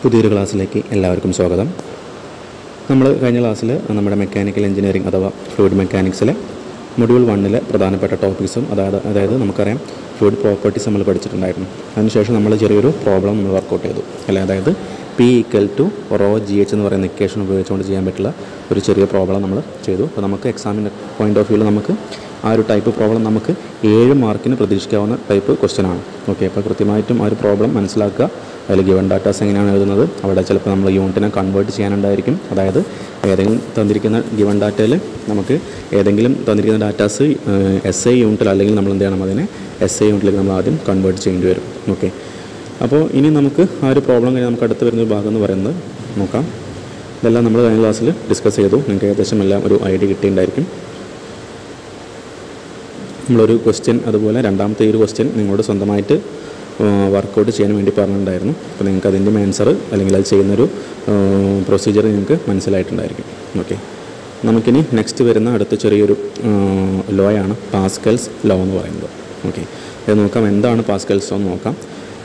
പുതിയൊരു ക്ലാസ്സിലേക്ക് എല്ലാവർക്കും സ്വാഗതം നമ്മൾ കഴിഞ്ഞ ക്ലാസ്സിൽ നമ്മുടെ മെക്കാനിക്കൽ എഞ്ചിനീയറിംഗ് അഥവാ ഫ്ലൂയിഡ് മെക്കാനിക്സിലെ മൊഡ്യൂൾ വണ്ണിലെ പ്രധാനപ്പെട്ട ടോപ്പിക്സും അതായത് അതായത് നമുക്കറിയാം ഫ്ലൂയിഡ് പ്രോപ്പർട്ടീസ് നമ്മൾ പഠിച്ചിട്ടുണ്ടായിരുന്നു അതിനുശേഷം നമ്മൾ ചെറിയൊരു പ്രോബ്ലം നമ്മൾ വർക്കൗട്ട് ചെയ്തു അല്ലേ അതായത് P equal to rho G H എന്ന് പറയുന്ന ഇക്വേഷൻ ഉപയോഗിച്ചുകൊണ്ട് ചെയ്യാൻ പറ്റുള്ള ഒരു ചെറിയ പ്രോബ്ലം നമ്മൾ ചെയ്തു അപ്പോൾ നമുക്ക് എക്സാമിൻ്റെ പോയിന്റ് ഓഫ് വ്യൂവിൽ നമുക്ക് ആ ഒരു ടൈപ്പ് പ്രോബ്ലം നമുക്ക് ഏഴ് മാർക്കിന് പ്രതീക്ഷിക്കാവുന്ന ടൈപ്പ് ക്വസ്റ്റ്യൻ ആണ് ഓക്കെ അപ്പോൾ കൃത്യമായിട്ടും ആ ഒരു പ്രോബ്ലം മനസ്സിലാക്കുക അതിൽ ഗിവൺ ഡാറ്റാസ് എങ്ങനെയാണ് എഴുതുന്നത് അവിടെ ചിലപ്പോൾ നമ്മൾ യൂണിറ്റിനെ കൺവേർട്ട് ചെയ്യാനുണ്ടായിരിക്കും അതായത് ഏതെങ്കിലും തന്നിരിക്കുന്ന ഗിവൺ ഡാറ്റയിൽ നമുക്ക് ഏതെങ്കിലും തന്നിരിക്കുന്ന ഡാറ്റാസ് എസ് ഐ യൂണിറ്റിൽ അല്ലെങ്കിൽ നമ്മൾ എന്ത് ചെയ്യണം അതിനെ എസ് ഐ യൂണിറ്റിലേക്ക് നമ്മൾ ആദ്യം കൺവേർട്ട് ചെയ്യേണ്ടി വരും ഓക്കെ അപ്പോൾ ഇനി നമുക്ക് ആ ഒരു പ്രോബ്ലം കഴിഞ്ഞ് നമുക്ക് അടുത്ത് വരുന്ന ഒരു ഭാഗം എന്ന് പറയുന്നത് നോക്കാം ഇതെല്ലാം നമ്മൾ കഴിഞ്ഞ ക്ലാസ്സിൽ ഡിസ്കസ് ചെയ്തു നിങ്ങൾക്ക് ഏകദേശം എല്ലാം ഒരു ഐഡിയ കിട്ടിയിട്ടുണ്ടായിരിക്കും നമ്മളൊരു ക്വസ്റ്റ്യൻ അതുപോലെ രണ്ടാമത്തെ ഈ ഒരു ക്വസ്റ്റ്യൻ നിങ്ങളോട് സ്വന്തമായിട്ട് വർക്കൗട്ട് ചെയ്യാൻ വേണ്ടി പറഞ്ഞിട്ടുണ്ടായിരുന്നു അപ്പോൾ നിങ്ങൾക്ക് അതിൻ്റെ ആൻസർ അല്ലെങ്കിൽ അത് ചെയ്യുന്നൊരു പ്രൊസീജിയർ നിങ്ങൾക്ക് മനസ്സിലായിട്ടുണ്ടായിരിക്കും ഓക്കെ നമുക്കിനി നെക്സ്റ്റ് വരുന്ന അടുത്ത ചെറിയൊരു ലോ ആണ് പാസ്കൽസ് ലോ എന്ന് പറയുന്നത് ഓക്കെ ഇത് നോക്കാം എന്താണ് പാസ്കൽസ് ലോ എന്ന് നോക്കാം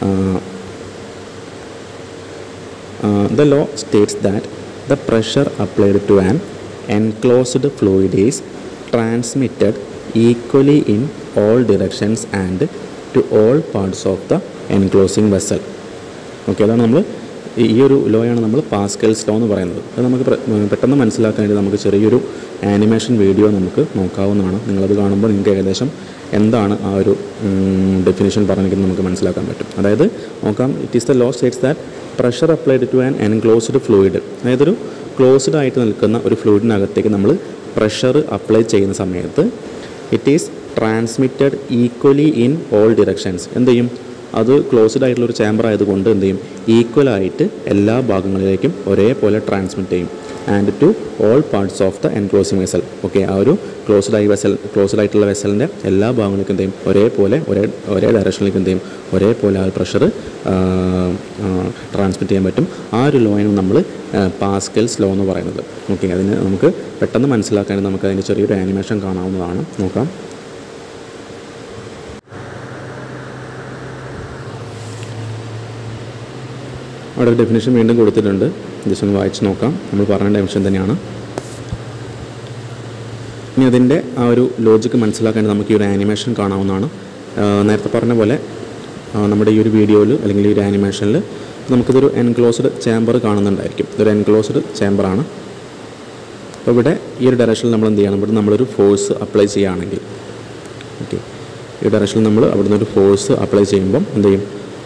the law states that the pressure applied to an enclosed fluid is transmitted equally in all directions and to all parts of the enclosing vessel okay അതാണ് നമ്മൾ ഈ ഒരു ലോയാണ് നമ്മൾ പാസ്കൽസ് ലോ എന്ന് പറയുന്നത് അത് നമുക്ക് പ്ര- പെട്ടെന്ന് മനസ്സിലാക്കാൻ വേണ്ടി നമുക്ക് ചെറിയൊരു ആനിമേഷൻ വീഡിയോ നമുക്ക് നോക്കാവുന്നതാണ് നിങ്ങളത് കാണുമ്പോൾ നിങ്ങൾക്ക് ഏകദേശം എന്താണ് ആ ഒരു ഡെഫിനേഷൻ പറഞ്ഞിരിക്കുന്നത് നമുക്ക് മനസ്സിലാക്കാൻ പറ്റും അതായത് നോക്കാം it is the law states that pressure applied to an enclosed fluid അതായത് ഒരു ക്ലോസ്ഡ് ആയിട്ട് നിൽക്കുന്ന ഒരു ഫ്ലൂയിഡിനകത്തേക്ക് നമ്മൾ പ്രഷർ അപ്ലൈ ചെയ്യുന്ന സമയത്ത് it is transmitted equally in all directions എന്ത് ചെയ്യും അത് ക്ലോസ്ഡ് ആയിട്ടുള്ള ഒരു ചാമ്പർ ആയതുകൊണ്ട് എന്ത് ചെയ്യും ഈക്വലായിട്ട് എല്ലാ ഭാഗങ്ങളിലേക്കും ഒരേപോലെ ട്രാൻസ്മിറ്റ് ചെയ്യും and to all parts of the enclosing vessel okay ആ ഒരു ക്ലോസ്ഡ് ആയി വെസൽ ക്ലോസ്ഡ് ആയിട്ടുള്ള വെസലിൻ്റെ എല്ലാ ഭാഗങ്ങളിലേക്കും എന്ത് ചെയ്യും ഒരേപോലെ ഒരേ ഒരേ ഡയറക്ഷനിലേക്ക് എന്ത് ചെയ്യും ഒരേപോലെ ആ പ്രഷർ ട്രാൻസ്മിറ്റ് ചെയ്യാൻ പറ്റും ആ ഒരു ലോയാണ് നമ്മൾ പാസ്കൽസ് ലോ എന്ന് പറയുന്നത് ഓക്കെ അതിന് നമുക്ക് പെട്ടെന്ന് മനസ്സിലാക്കാൻ നമുക്ക് അതിൻ്റെ ചെറിയൊരു ആനിമേഷൻ കാണാവുന്നതാണ് നോക്കാം അവിടെ ഒരു ഡെഫിനേഷൻ വീണ്ടും കൊടുത്തിട്ടുണ്ട് ജസ്റ്റ് ഒന്ന് വായിച്ച് നോക്കാം നമ്മൾ പറഞ്ഞ ഡെഫിനേഷൻ തന്നെയാണ് ഇനി അതിൻ്റെ ആ ഒരു ലോജിക്ക് മനസ്സിലാക്കാൻ നമുക്ക് ഈ ഒരു ആനിമേഷൻ കാണാവുന്നതാണ് ആ, നേരത്തെ പറഞ്ഞ പോലെ ആ, നമ്മുടെ ഈ ഒരു വീഡിയോയിൽ അല്ലെങ്കിൽ ഈ ഒരു ആനിമേഷനിൽ നമുക്കിതൊരു എൻക്ലോസ്ഡ് ചേമ്പർ കാണുന്നുണ്ടായിരിക്കും ഇതൊരു എൻക്ലോസ്ഡ് ചേമ്പറാണ് അപ്പോൾ ഇവിടെ ഈ ഒരു ഡയറക്ഷനിൽ നമ്മൾ എന്ത് ചെയ്യണം ഇവിടെ നമ്മളൊരു ഫോഴ്സ് അപ്ലൈ ചെയ്യുകയാണെങ്കിൽ ഓക്കെ ഈ ഡയറക്ഷനിൽ നമ്മൾ അവിടുന്ന് ഒരു ഫോഴ്സ് അപ്ലൈ ചെയ്യുമ്പം എന്ത് ചെയ്യും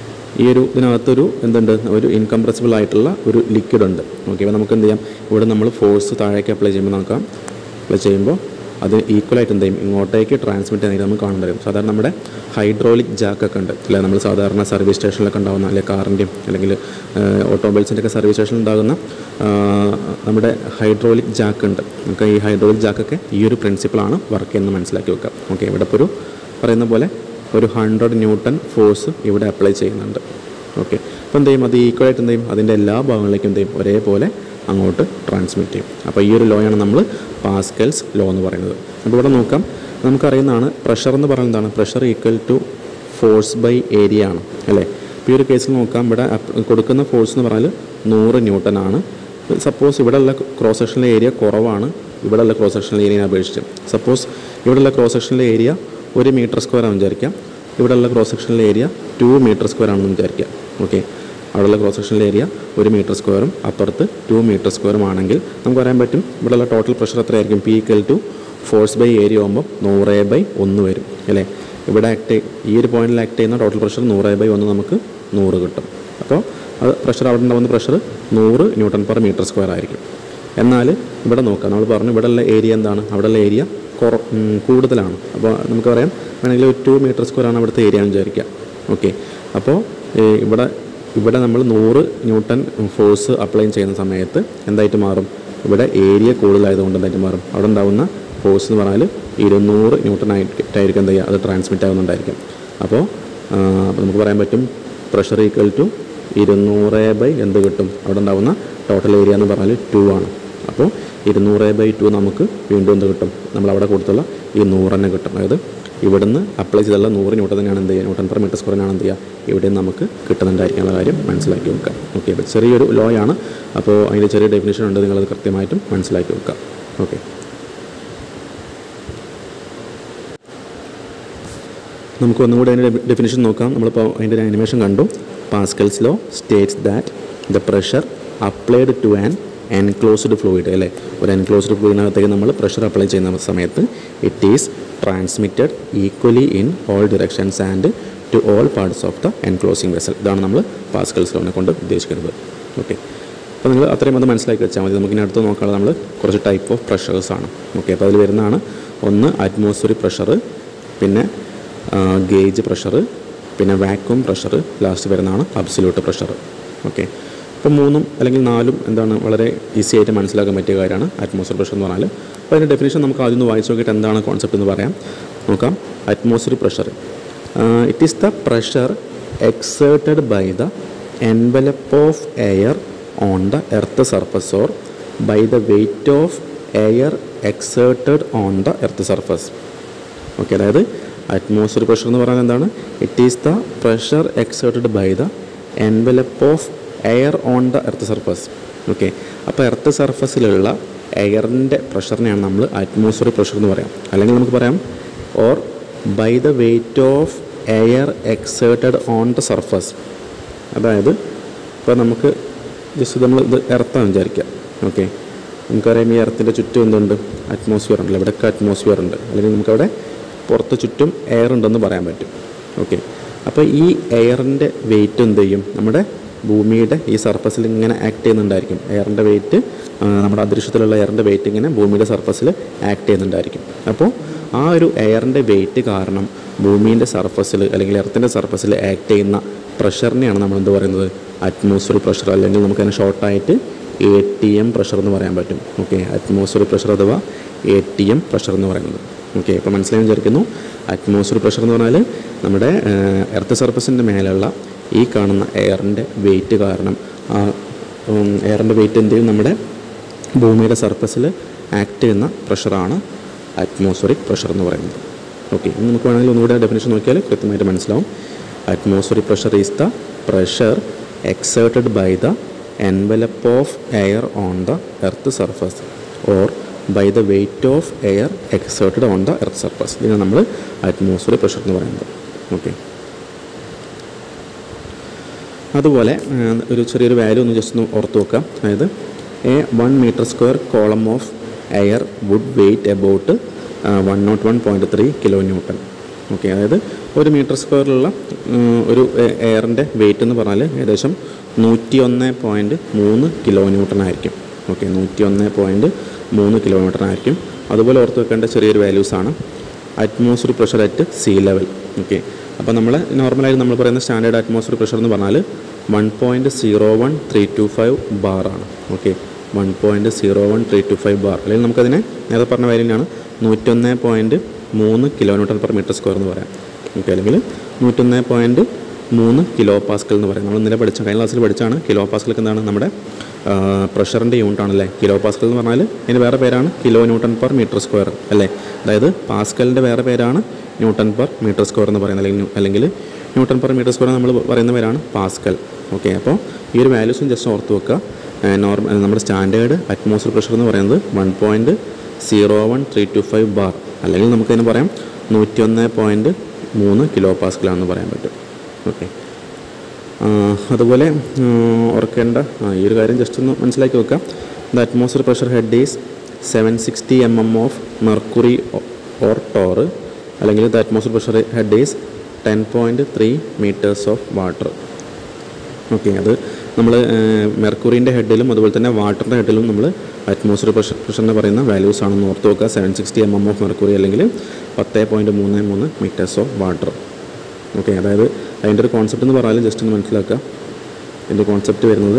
ഈ ഒരു ഇതിനകത്തൊരു എന്തുണ്ട് ഒരു ഇൻകംപ്രസിബിൾ ആയിട്ടുള്ള ഒരു ലിക്വിഡ് ഉണ്ട് ഓക്കെ അപ്പോൾ നമുക്ക് എന്ത് ചെയ്യാം ഇവിടെ നമ്മൾ ഫോഴ്സ് താഴേക്ക് അപ്ലൈ ചെയ്യുമ്പോൾ നോക്കാം അപ്ലൈ ചെയ്യുമ്പോൾ അത് ഈക്വലായിട്ട് എന്ത് ചെയ്യും ഇങ്ങോട്ടേക്ക് ട്രാൻസ്മിറ്റ് ചെയ്യാനായിട്ട് നമുക്ക് കാണാൻ കഴിയും സാധാരണ നമ്മുടെ ഹൈഡ്രോളിക് ജാക്കൊക്കെ ഉണ്ട് അല്ലെ നമ്മൾ സാധാരണ സർവീസ് സ്റ്റേഷനിലൊക്കെ ഉണ്ടാകുന്ന അല്ലെങ്കിൽ കാറിൻ്റെയും അല്ലെങ്കിൽ ഓട്ടോമൊബൈൽസിൻ്റെ ഒക്കെ സർവീസ് സ്റ്റേഷനിൽ ഉണ്ടാകുന്ന ആ, നമ്മുടെ ഹൈഡ്രോളിക് ജാക്ക് ഉണ്ട് നമുക്ക് ഈ ഹൈഡ്രോളിക് ജാക്കൊക്കെ ഈ ഒരു പ്രിൻസിപ്പിളാണ് വർക്ക് ചെയ്യുന്നത് മനസ്സിലാക്കി വെക്കുക ഓക്കെ ഇവിടെ ഇപ്പോൾ ഒരു പറയുന്ന പോലെ ഒരു ഹൺഡ്രഡ് ന്യൂട്ടൺ ഫോഴ്സ് ഇവിടെ അപ്ലൈ ചെയ്യുന്നുണ്ട് ഓക്കെ അപ്പോൾ എന്ത് ചെയ്യും അത് ഈക്വലായിട്ട് എന്ത് ചെയ്യും അതിൻ്റെ എല്ലാ ഭാഗങ്ങളിലേക്കും എന്ത് ചെയ്യും ഒരേപോലെ അങ്ങോട്ട് ട്രാൻസ്മിറ്റ് ചെയ്യും അപ്പോൾ ഈ ഒരു ലോയാണ് നമ്മൾ പാസ്കൽസ് ലോ എന്ന് പറയുന്നത് അപ്പോൾ ഇവിടെ നോക്കാം നമുക്കറിയുന്നതാണ് പ്രഷർ എന്ന് പറയുന്നത് എന്താണ് pressure equal to force by area ആണ് അല്ലേ ഇപ്പോൾ ഈ ഒരു കേസിൽ നോക്കാം ഇവിടെ അപ്പ് കൊടുക്കുന്ന ഫോഴ്സ് എന്ന് പറഞ്ഞാൽ നൂറ് ന്യൂട്ടൺ ആണ് സപ്പോസ് ഇവിടെയുള്ള ക്രോസ് സെക്ഷനിലെ ഏരിയ കുറവാണ് ഇവിടെയുള്ള ക്രോസ് സെക്ഷനിലെ ഏരിയനെ അപേക്ഷിച്ച് സപ്പോസ് ഇവിടെയുള്ള ക്രോസ് സെക്ഷനിലെ ഏരിയ ഒരു മീറ്റർ സ്ക്വയർ ആണെന്ന് വിചാരിക്കാം ഇവിടെയുള്ള ക്രോസ് സെക്ഷനിലെ ഏരിയ ടു മീറ്റർ സ്ക്വയർ ആണെന്ന് വിചാരിക്കാം ഓക്കെ അവിടെയുള്ള ക്രോസ് സെക്ഷനിലെ ഏരിയ ഒരു മീറ്റർ സ്ക്വയറും അപ്പുറത്ത് ടു മീറ്റർ സ്ക്വയറും ആണെങ്കിൽ നമുക്ക് പറയാൻ പറ്റും ഇവിടെയുള്ള ടോട്ടൽ പ്രഷർ എത്രയായിരിക്കും P equal to force by area ആകുമ്പോൾ നൂറ് ബൈ ഒന്ന് വരും അല്ലേ ഇവിടെ ആക്ട് ഈ ഒരു പോയിന്റിൽ ആക്ട് ചെയ്യുന്ന ടോട്ടൽ പ്രഷർ നൂറ് ബൈ ഒന്ന് നമുക്ക് നൂറ് കിട്ടും അപ്പോൾ അത് പ്രഷർ അവിടെ ഉണ്ടാകുന്ന പ്രഷർ നൂറ് ന്യൂട്ടൺ പെർ മീറ്റർ സ്ക്വയർ ആയിരിക്കും എന്നാൽ ഇവിടെ നോക്കാം നമ്മൾ പറഞ്ഞു ഇവിടെയുള്ള ഏരിയ എന്താണ് അവിടെയുള്ള ഏരിയ കുറ ഉം, കൂടുതലാണ് അപ്പോൾ നമുക്ക് പറയാം വേണമെങ്കിൽ ഒരു ടു മീറ്റർ സ്ക്വയർ ആണ് അവിടുത്തെ ഏരിയ എന്ന് വിചാരിക്കുക ഓക്കെ അപ്പോൾ ഏ, ഇവിടെ ഇവിടെ നമ്മൾ നൂറ് ന്യൂട്ടൺ ഫോഴ്സ് അപ്ലൈ ചെയ്യുന്ന സമയത്ത് എന്തായിട്ട് മാറും ഇവിടെ ഏരിയ കൂടുതലായതുകൊണ്ട് എന്തായിട്ട് മാറും അവിടെ ഉണ്ടാകുന്ന ഫോഴ്സ് എന്ന് പറഞ്ഞാൽ ഇരുന്നൂറ് ന്യൂട്ടൺ ആയിട്ടായിരിക്കും എന്താ ചെയ്യുക അത് ട്രാൻസ്മിറ്റ് ആകുന്നുണ്ടായിരിക്കും അപ്പോൾ ആ, അപ്പോൾ നമുക്ക് പറയാൻ പറ്റും പ്രഷർ ഈക്വൽ ടു ഇരുന്നൂറ് ബൈ എന്ത് കിട്ടും അവിടെ ഉണ്ടാകുന്ന ടോട്ടൽ ഏരിയ എന്ന് പറഞ്ഞാൽ ടു ആണ് അപ്പോൾ ഇരുന്നൂറ് ബൈ ടു നമുക്ക് വീണ്ടും എന്ത് കിട്ടും നമ്മൾ അവിടെ കൊടുത്തുള്ള ഈ നൂറ് തന്നെ കിട്ടും അതായത് ഇവിടുന്ന് അപ്ലൈ ചെയ്തുള്ള നൂറ് ന്യൂട്ടൺ തന്നെയാണ് എന്ത് ചെയ്യുക ന്യൂട്ടൺ പെർ മീറ്റർ സ്ക്വയറിനാണ് എന്ത് ചെയ്യുക ഇവിടെ നമുക്ക് കിട്ടുന്നുണ്ടായിരിക്കാനുള്ള കാര്യം മനസ്സിലാക്കി വെക്കാം ഓക്കെ അപ്പോൾ ചെറിയൊരു ലോ ആണ് അപ്പോൾ അതിൻ്റെ ചെറിയ ഡെഫിനേഷൻ ഉണ്ട് നിങ്ങളത് കൃത്യമായിട്ടും മനസ്സിലാക്കി വെക്കാം ഓക്കെ നമുക്ക് ഒന്നും കൂടി അതിൻ്റെ ഡെഫിനേഷൻ നോക്കാം നമ്മളിപ്പോൾ അതിൻ്റെ ഒരു ആനിമേഷൻ കണ്ടു Pascal's law states that the pressure applied to an enclosed fluid അല്ലേ ഒരു എൻക്ലോസ്ഡ് ഫ്ലൂയിഡിനകത്തേക്ക് നമ്മൾ പ്രഷർ അപ്ലൈ ചെയ്യുന്ന സമയത്ത് it is transmitted equally in all directions and to all parts of the enclosing vessel ഇതാണ് നമ്മൾ പാസ്കൽസ് ലോനെ കൊണ്ട് ഉദ്ദേശിക്കുന്നത് ഓക്കെ അപ്പോൾ നിങ്ങൾ അത്രയും അത് മനസ്സിലാക്കി വെച്ചാൽ മതി നമുക്കിനി അടുത്ത് നോക്കാനുള്ളത് നമ്മൾ കുറച്ച് ടൈപ്പ് ഓഫ് പ്രഷേഴ്സ് ആണ് ഓക്കെ അപ്പോൾ അതിൽ വരുന്നതാണ് ഒന്ന് അറ്റ്മോസ്ഫിയറിക് പ്രഷർ പിന്നെ ഗേജ് പ്രഷർ പിന്നെ വാക്യൂം പ്രഷർ ലാസ്റ്റ് വരുന്നതാണ് അബ്സല്യൂട്ട് പ്രഷർ ഓക്കെ അപ്പോൾ മൂന്നും അല്ലെങ്കിൽ നാലും എന്താണ് വളരെ ഈസി ആയിട്ട് മനസ്സിലാക്കാൻ പറ്റിയ കാര്യമാണ് അറ്റ്മോസ്ഫിയർ പ്രഷർ എന്ന് പറഞ്ഞാൽ അപ്പോൾ അതിൻ്റെ ഡെഫിനേഷൻ നമുക്ക് ആദ്യം ഒന്ന് വായിച്ച് നോക്കിയിട്ട് എന്താണ് കോൺസെപ്റ്റ് എന്ന് പറയാം നോക്കാം atmosphere pressure it is the pressure exerted by the envelope of air on the earth surface or by the weight of air exerted on the earth surface okay അതായത് അറ്റ്മോസ്ഫിയർ പ്രഷർ എന്ന് പറയുന്നത് എന്താണ് it is the pressure exerted by the envelope of air on the earth surface okay അപ്പോൾ earth സർഫസിലുള്ള എയറിൻ്റെ പ്രഷറിനെയാണ് നമ്മൾ atmosphere pressure എന്ന് പറയാം അല്ലെങ്കിൽ നമുക്ക് പറയാം or by the weight of air exerted on the surface അതായത് ഇപ്പോൾ നമുക്ക് ജസ്റ്റ് നമ്മൾ ഇത് എർത്താന്ന് വിചാരിക്കുക ഓക്കെ നമുക്കറിയാം ഈ എർത്തിൻ്റെ ചുറ്റും എന്തുണ്ട് അറ്റ്മോസ്ഫിയർ ഉണ്ടല്ലോ ഇവിടെയൊക്കെ അറ്റ്മോസ്ഫിയർ ഉണ്ട് അല്ലെങ്കിൽ നമുക്കവിടെ പുറത്ത് ചുറ്റും എയർ ഉണ്ടെന്ന് പറയാൻ പറ്റും ഓക്കെ അപ്പോൾ ഈ എയറിൻ്റെ വെയിറ്റ് എന്ത് ചെയ്യും നമ്മുടെ ഭൂമിയുടെ ഈ സർഫസിൽ ഇങ്ങനെ ആക്ട് ചെയ്യുന്നുണ്ടായിരിക്കും എയറിൻ്റെ വെയിറ്റ് നമ്മുടെ അന്തരീക്ഷത്തിലുള്ള എയറിൻ്റെ വെയിറ്റ് ഇങ്ങനെ ഭൂമിയുടെ സർഫസിൽ ആക്ട് ചെയ്യുന്നുണ്ടായിരിക്കും അപ്പോൾ ആ ഒരു എയറിൻ്റെ വെയിറ്റ് കാരണം ഭൂമിൻ്റെ സർഫസിൽ അല്ലെങ്കിൽ എർത്തിൻ്റെ സർഫസിൽ ആക്ട് ചെയ്യുന്ന പ്രഷറിനെയാണ് നമ്മൾ എന്ത് പറയുന്നത് അറ്റ്മോസ്ഫിയർ പ്രഷർ അല്ലെങ്കിൽ നമുക്കതിനെ ഷോർട്ടായിട്ട് എ ടി എം പ്രഷർ എന്ന് പറയാൻ പറ്റും ഓക്കെ അറ്റ്മോസ്ഫിയർ പ്രഷർ അഥവാ എ ടി എം പ്രഷർ എന്ന് പറയുന്നത് ഓക്കെ ഇപ്പോൾ മനസ്സിലായി വിചാരിക്കുന്നു അറ്റ്മോസ്ഫിയർ പ്രഷർ എന്ന് പറഞ്ഞാൽ നമ്മുടെ എർത്ത് സർഫസിൻ്റെ മേലുള്ള ഈ കാണുന്ന എയറിൻ്റെ വെയിറ്റ് കാരണം ആ എയറിൻ്റെ വെയിറ്റ് എന്ത് ചെയ്യും നമ്മുടെ ഭൂമിയുടെ സർഫസിൽ ആക്ട് ചെയ്യുന്ന പ്രഷറാണ് അറ്റ്മോസ്ഫറിക് പ്രഷർ എന്ന് പറയുന്നത് ഓക്കെ ഇനി നമുക്ക് വേണമെങ്കിൽ ഒന്നുകൂടെ ഡെഫിനേഷൻ നോക്കിയാൽ കൃത്യമായിട്ട് മനസ്സിലാവും atmospheric pressure is the pressure exerted by the envelope of air on the earth surface or by the weight of air exerted on the earth surface ഇതിനാണ് നമ്മൾ അറ്റ്മോസ്ഫിയർ പ്രഷർ എന്ന് പറയുന്നത് ഓക്കെ അതുപോലെ ഒരു ചെറിയൊരു വാല്യൂ ഒന്ന് ജസ്റ്റ് ഒന്ന് ഓർത്ത് വെക്കാം അതായത് a one metre square column of air would weight about one nought one point three kilo newton okay അതായത് ഒരു മീറ്റർ സ്ക്വയറിലുള്ള ഒരു എയറിൻ്റെ വെയിറ്റ് എന്ന് പറഞ്ഞാൽ ഏകദേശം നൂറ്റി ഒന്ന് പോയിൻറ്റ് മൂന്ന് കിലോ ന്യൂട്ടൺ ആയിരിക്കും ഓക്കെ നൂറ്റി ഒന്ന് പോയിൻറ്റ് മൂന്ന് കിലോ ന്യൂട്ടൺ ആയിരിക്കും അതുപോലെ ഓർത്ത് വെക്കേണ്ട ചെറിയൊരു വാല്യൂസാണ് atmosphere pressure at sea level okay അപ്പോൾ നമ്മൾ നോർമലായിട്ട് നമ്മൾ പറയുന്ന സ്റ്റാൻഡേർഡ് അറ്റ്മോസ്ഫിയർ പ്രഷർ എന്ന് പറഞ്ഞാൽ one point zero one three two five ബാറാണ് okay one point zero one three two five bar അല്ലെങ്കിൽ നമുക്കതിനെ നേരത്തെ പറഞ്ഞ വാല്യൂനാണ് നൂറ്റൊന്ന് പോയിൻറ്റ് മൂന്ന് kilo newton per metre square എന്ന് പറയാം ഓക്കെ അല്ലെങ്കിൽ നൂറ്റൊന്ന് പോയിൻറ്റ് മൂന്ന് കിലോ പാസ്കൽ എന്ന് പറയും നമ്മൾ ഇന്നലെ പഠിച്ച കഴിഞ്ഞ ക്ലാസ്സിൽ പഠിച്ചാണ് കിലോ പാസ്കൽക്ക് എന്താണ് നമ്മുടെ പ്രഷറിൻ്റെ യൂണിറ്റ് ആണല്ലേ കിലോ പാസ്കൽ എന്ന് പറഞ്ഞാൽ അതിന് വേറെ പേരാണ് kilo newton per metre square അല്ലേ അതായത് പാസ്കലിൻ്റെ വേറെ പേരാണ് ന്യൂട്ടൺ പെർ മീറ്റർ സ്ക്വയർ എന്ന് പറയുന്നത് അല്ലെങ്കിൽ അല്ലെങ്കിൽ ന്യൂട്ടൺ പെർ മീറ്റർ സ്ക്വയർ നമ്മൾ പറയുന്ന പേരാണ് പാസ്കൽ ഓക്കെ അപ്പോൾ ഈ ഒരു വാല്യൂസും ജസ്റ്റ് ഓർത്ത് വെക്കുക നോർമൽ നമ്മുടെ സ്റ്റാൻഡേർഡ് അറ്റ്മോസ്ഫിയർ പ്രഷർ എന്ന് പറയുന്നത് one point zero one three two five bar അല്ലെങ്കിൽ നമുക്കതിന് പറയാം നൂറ്റി ഒന്ന് പോയിൻറ്റ് മൂന്ന് കിലോ പാസ്കലാണെന്ന് പറയാൻ പറ്റും ഓക്കെ അതുപോലെ ഓർക്കേണ്ട ഈ ഒരു കാര്യം ജസ്റ്റ് ഒന്ന് മനസ്സിലാക്കി വെക്കാം the atmosphere pressure head is seven sixty M M of mercury or torr അല്ലെങ്കിൽ the atmosphere pressure head is ten point three metres of water okay അത് നമ്മൾ മെർക്കുറിൻ്റെ ഹെഡിലും അതുപോലെ തന്നെ വാട്ടറിൻ്റെ ഹെഡിലും നമ്മൾ അറ്റ്മോസ്ഫിയർ പ്രഷർ പ്രഷറിന് പറയുന്ന വാല്യൂസ് ആണെന്ന് ഓർത്ത് വെക്കുക seven sixty M M of mercury അല്ലെങ്കിൽ പത്ത് പോയിൻറ്റ് മൂന്ന് മൂന്ന് മീറ്റേഴ്സ് ഓഫ് വാട്ടർ ഓക്കെ അതായത് അതിൻ്റെ ഒരു കോൺസെപ്റ്റ് എന്ന് പറഞ്ഞാൽ ജസ്റ്റ് ഒന്ന് മനസ്സിലാക്കുക ഇതിൻ്റെ കോൺസെപ്റ്റ് വരുന്നത്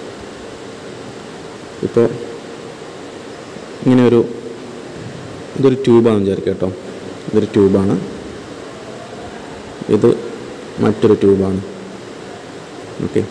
ഇപ്പോൾ ഇങ്ങനെ ഒരു ഇതൊരു ട്യൂബാണെന്ന് വിചാരിക്കുക കേട്ടോ ഇതൊരു ട്യൂബാണ് ഇത് മറ്റൊരു ട്യൂബാണ് ഓക്കെ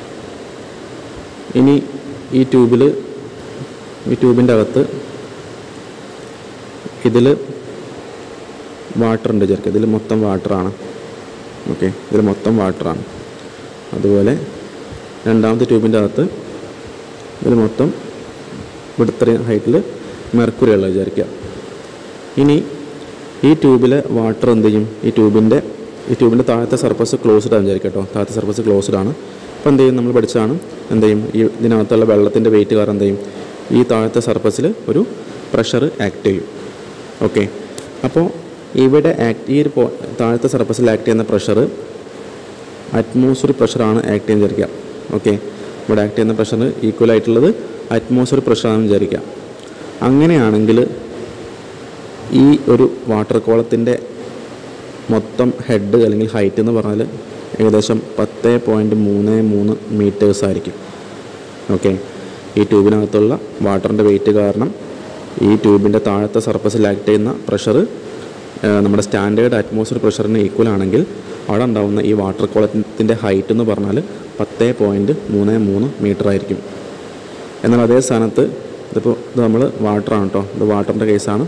ഇനി ഈ ട്യൂബിൽ ഈ ട്യൂബിൻ്റെ അകത്ത് ഇതിൽ വാട്ടർ ഉണ്ട് വിചാരിക്കുക ഇതിൽ മൊത്തം വാട്ടറാണ് ഓക്കെ ഇതിൽ മൊത്തം വാട്ടറാണ് അതുപോലെ രണ്ടാമത്തെ ട്യൂബിൻ്റെ അകത്ത് ഇതിൽ മൊത്തം ഇവിടെ ഇത്രയും ഹൈറ്റിൽ മെർക്കുറി ഉള്ളത് വിചാരിക്കുക ഇനി ഈ ട്യൂബിലെ വാട്ടർ എന്ത് ചെയ്യും ഈ ട്യൂബിൻ്റെ ഈ ട്യൂബിൻ്റെ താഴത്തെ സർഫസ് ക്ലോസ്ഡ് ആണ് വിചാരിക്കുക കേട്ടോ താഴത്തെ സർഫസ് ക്ലോസ്ഡ് ആണ് അപ്പോൾ എന്ത് ചെയ്യും നമ്മൾ പഠിച്ചതാണ് എന്ത് ചെയ്യും ഈ ഇതിനകത്തുള്ള വെള്ളത്തിൻ്റെ വെയിറ്റ് കാരണം എന്ത് ചെയ്യും ഈ താഴത്തെ സർഫസിൽ ഒരു പ്രഷർ ആക്ട് ചെയ്യും ഓക്കെ അപ്പോൾ ഇവിടെ ആക്ട് ഈ ഒരു പോ- താഴത്തെ സർഫസിൽ ആക്ട് ചെയ്യുന്ന പ്രഷർ അറ്റ്മോസ്ഫിയർ പ്രഷറാണ് ആക്ട് ചെയ്യുന്ന വിചാരിക്കുക ഓക്കെ ഇവിടെ ആക്ട് ചെയ്യുന്ന പ്രഷർ ഈക്വൽ ആയിട്ടുള്ളത് അറ്റ്മോസ്ഫിയർ പ്രഷറാണെന്ന് വിചാരിക്കുക അങ്ങനെയാണെങ്കിൽ ഈ ഒരു വാട്ടർ കോളത്തിൻ്റെ മൊത്തം ഹെഡ് അല്ലെങ്കിൽ ഹൈറ്റ് എന്ന് പറഞ്ഞാൽ ഏകദേശം പത്ത് പോയിൻറ്റ് മൂന്ന് മൂന്ന് മീറ്റേഴ്സ് ആയിരിക്കും ഓക്കെ ഈ ട്യൂബിനകത്തുള്ള വാട്ടറിൻ്റെ വെയിറ്റ് കാരണം ഈ ട്യൂബിൻ്റെ താഴത്തെ സർഫസിൽ ആക്ട് ചെയ്യുന്ന പ്രഷർ നമ്മുടെ സ്റ്റാൻഡേർഡ് അറ്റ്മോസ്ഫിയർ പ്രഷറിന് ഈക്വൽ ആണെങ്കിൽ അവിടെ ഉണ്ടാവുന്ന ഈ വാട്ടർ കോളത്തിൻ്റെ ഹൈറ്റ് എന്ന് പറഞ്ഞാൽ പത്ത് പോയിൻറ്റ് മൂന്ന് മൂന്ന് മീറ്റർ ആയിരിക്കും എന്നാൽ അതേ സ്ഥാനത്ത് ഇതിപ്പോൾ ഇത് നമ്മൾ വാട്ടറാണ് കേട്ടോ ഇത് വാട്ടറിൻ്റെ കേസാണ്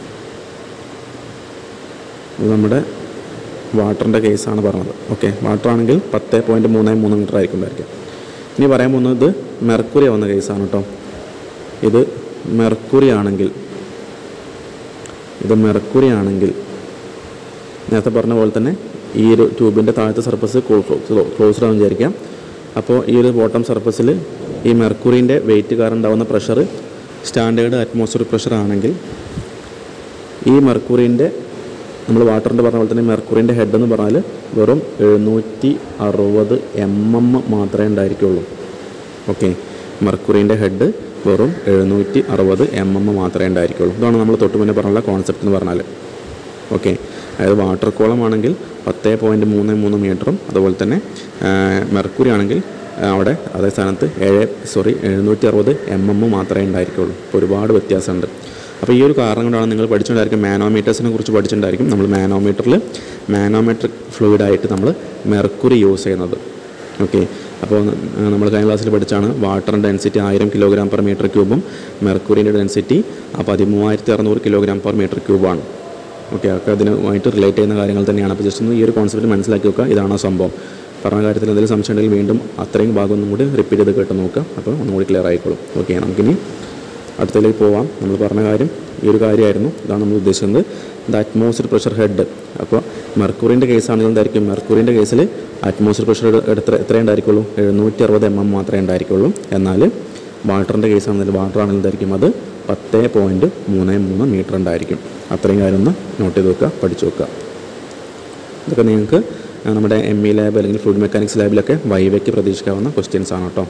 ഇത് നമ്മുടെ വാട്ടറിൻ്റെ കേസാണ് പറഞ്ഞത് ഓക്കെ വാട്ടർ ആണെങ്കിൽ പത്ത് പോയിൻറ്റ് മൂന്ന് മൂന്ന് മീറ്റർ ആയിരിക്കും ഉണ്ടായിരിക്കും ഇനി പറയാൻ പോകുന്നത് ഇത് മെർക്കുറി ആവുന്ന കേസാണ് കേട്ടോ ഇത് മെർക്കുറി ആണെങ്കിൽ ഇത് മെർക്കുറി ആണെങ്കിൽ നേരത്തെ പറഞ്ഞ പോലെ തന്നെ ഈ ഒരു ട്യൂബിൻ്റെ താഴത്തെ സർഫസ് ക്ലോസ്ഡ് ആണെന്ന് വിചാരിക്കാം അപ്പോൾ ഈ ഒരു ബോട്ടം സർഫസിൽ ഈ മെർക്കുറിൻ്റെ വെയിറ്റ് കാരണം ഉണ്ടാകുന്ന പ്രഷർ സ്റ്റാൻഡേർഡ് അറ്റ്മോസ്ഫിയർ പ്രഷർ ആണെങ്കിൽ ഈ മെർക്കുറിൻ്റെ നമ്മൾ വാട്ടറിൻ്റെ പറഞ്ഞ പോലെ തന്നെ മെർക്കുറിൻ്റെ ഹെഡ് എന്ന് പറഞ്ഞാൽ വെറും എഴുന്നൂറ്റി അറുപത് എം എം മാത്രമേ ഉണ്ടായിരിക്കുള്ളൂ ഓക്കെ മെർക്കുറിൻ്റെ ഹെഡ് വെറും എഴുന്നൂറ്റി അറുപത് എം എം മാത്രമേ ഉണ്ടായിരിക്കുള്ളൂ ഇതാണ് നമ്മൾ തൊട്ട് മുന്നേ പറഞ്ഞുള്ള കോൺസെപ്റ്റ് എന്ന് പറഞ്ഞാൽ ഓക്കെ അതായത് വാട്ടർ കോളം ആണെങ്കിൽ പത്ത് പോയിൻറ്റ് മൂന്ന് മൂന്ന് മീറ്ററും അതുപോലെ തന്നെ മെർക്കുറി ആണെങ്കിൽ ആ, അവിടെ അതേ സ്ഥാനത്ത് ഏഴ് സോറി എഴുന്നൂറ്റി അറുപത് എം എം മാത്രമേ ഉണ്ടായിരിക്കുള്ളൂ അപ്പോൾ ഒരുപാട് വ്യത്യാസമുണ്ട് അപ്പോൾ ഈ ഒരു കാരണം കൊണ്ടാണ് നിങ്ങൾ പഠിച്ചിട്ടുണ്ടായിരിക്കും മാനോമീറ്റേഴ്സിനെ കുറിച്ച് പഠിച്ചിട്ടുണ്ടായിരിക്കും നമ്മൾ മാനോമീറ്ററിൽ മാനോമെട്രിക് ഫ്ലൂയിഡായിട്ട് നമ്മൾ മെർക്കുറി യൂസ് ചെയ്യുന്നത് ഓക്കെ അപ്പോൾ ന- നമ്മൾ കഴിഞ്ഞ ക്ലാസ്സിൽ പഠിച്ചാണ് വാട്ടറിൻ്റെ ഡെൻസിറ്റി ആയിരം കിലോഗ്രാം പെർ മീറ്റർ ക്യൂബും മെർക്കുറിൻ്റെ ഡെൻസിറ്റി ആ പതിമൂവായിരത്തി അറുന്നൂറ് കിലോഗ്രാം പെർ മീറ്റർ ക്യൂബാണ് ഓക്കെ ഒക്കെ അതിനുമായിട്ട് റിലേറ്റ് ചെയ്യുന്ന കാര്യങ്ങൾ തന്നെയാണ് അപ്പോൾ ജസ്റ്റ് ഒന്ന് ഈ ഒരു കോൺസെപ്റ്റ് മനസ്സിലാക്കി വെക്കുക ഇതാണോ സംഭവം പറഞ്ഞ കാര്യത്തിൽ എന്തെങ്കിലും സംശയം ഉണ്ടെങ്കിൽ വീണ്ടും അത്രയും ഭാഗം ഒന്നും കൂടി റിപ്പീറ്റ് ചെയ്ത് കേട്ട് നോക്കുക അപ്പോൾ ഒന്നുകൂടി ക്ലിയർ ആയിക്കോളും ഓക്കെ നമുക്കിനി അടുത്തതിലേക്ക് പോവാം നമ്മൾ പറഞ്ഞ കാര്യം ഈ ഒരു കാര്യമായിരുന്നു ഇതാണ് നമ്മൾ ഉദ്ദേശിക്കുന്നത് ദ അറ്റ്മോസ്ഫിയർ പ്രഷർ ഹെഡ് അപ്പോൾ മെർക്കുറിൻ്റെ കേസാണെങ്കിൽ എന്തായിരിക്കും മെർക്കുറിൻ്റെ കേസിൽ അറ്റ്മോസ്ഫിയർ പ്രഷർ എത്ര എത്രയേ ഉണ്ടായിരിക്കുള്ളൂ എഴുന്നൂറ്റി അറുപത് എം എം മാത്രമേ ഉണ്ടായിരിക്കുള്ളൂ എന്നാൽ വാട്ടറിൻ്റെ കേസാണെങ്കിൽ വാട്ടർ ആണെങ്കിൽ എന്തായിരിക്കും അത് പത്ത് പോയിൻറ്റ് മൂന്ന് മൂന്ന് മീറ്റർ ഉണ്ടായിരിക്കും അത്രയും കാര്യം ഒന്ന് നോട്ട് ചെയ്ത് വെക്കുക പഠിച്ചു വെക്കുക ഇതൊക്കെ നിങ്ങൾക്ക് ആ, നമ്മുടെ എം ഇ ലാബ് അല്ലെങ്കിൽ ഫുഡ് മെക്കാനിക്സ് ലാബിലൊക്കെ വൈവയ്ക്ക് പ്രതീക്ഷിക്കാവുന്ന ക്വസ്റ്റ്യൻസ് ആണ് കേട്ടോ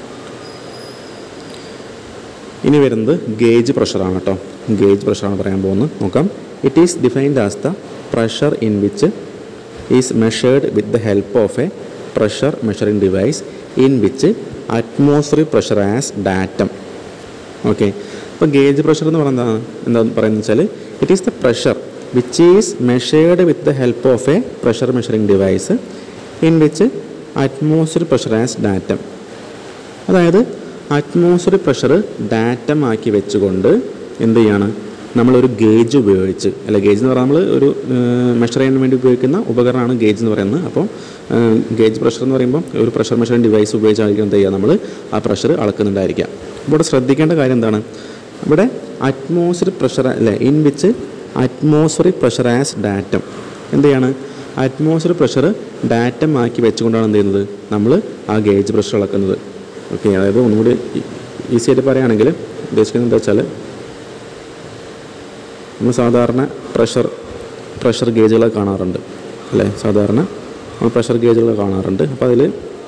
ഇനി വരുന്നത് ഗേജ് പ്രഷറാണ് കേട്ടോ ഗേജ് പ്രഷറാണ് പറയാൻ പോകുന്നത് നോക്കാം it is defined as the pressure in which is measured with the help of a pressure measuring device in which atmosphere pressure as datum okay അപ്പോൾ ഗേജ് പ്രഷർ എന്ന് പറയുന്നത് എന്താ പറയുന്നത് വെച്ചാൽ it is the pressure which is measured with the help of a pressure measuring device in which atmosphere pressure as datum അതായത് atmosphere pressure datum ആക്കി വെച്ചുകൊണ്ട് എന്ത് ചെയ്യാണ് നമ്മളൊരു ഗേജ് ഉപയോഗിച്ച് അല്ല ഗേജ് എന്ന് പറഞ്ഞാൽ നമ്മൾ ഒരു മെഷർ ചെയ്യാൻ വേണ്ടി ഉപയോഗിക്കുന്ന ഉപകരണമാണ് ഗേജ് എന്ന് പറയുന്നത് അപ്പോൾ ഗേജ് പ്രഷർ എന്ന് പറയുമ്പോൾ ഒരു പ്രഷർ മെഷറിംഗ് ഡിവൈസ് ഉപയോഗിച്ചായിരിക്കും എന്ത് ചെയ്യുക നമ്മൾ ആ പ്രഷർ അളക്കുന്നുണ്ടായിരിക്കുക അപ്പോൾ ഇവിടെ ശ്രദ്ധിക്കേണ്ട കാര്യം എന്താണ് ഇവിടെ അറ്റ്മോസ്ഫിയർ പ്രഷർ അല്ലേ in which atmosphere pressure as datum എന്ത് ചെയ്യാണ് അറ്റ്മോസ്ഫിയർ പ്രഷർ ഡാറ്റം ആക്കി വെച്ചുകൊണ്ടാണ് എന്ത് ചെയ്യുന്നത് നമ്മൾ ആ ഗേജ് പ്രഷർ അളക്കുന്നത് ഓക്കെ അതായത് ഒന്നുകൂടി ഈസി ആയിട്ട് പറയുകയാണെങ്കിൽ ഉദ്ദേശിക്കുന്നത് എന്താ വെച്ചാൽ നമ്മൾ സാധാരണ പ്രഷർ പ്രഷർ ഗേജുകൾ കാണാറുണ്ട് അല്ലേ സാധാരണ നമ്മൾ പ്രഷർ ഗേജുകൾ കാണാറുണ്ട് അപ്പോൾ അതിൽ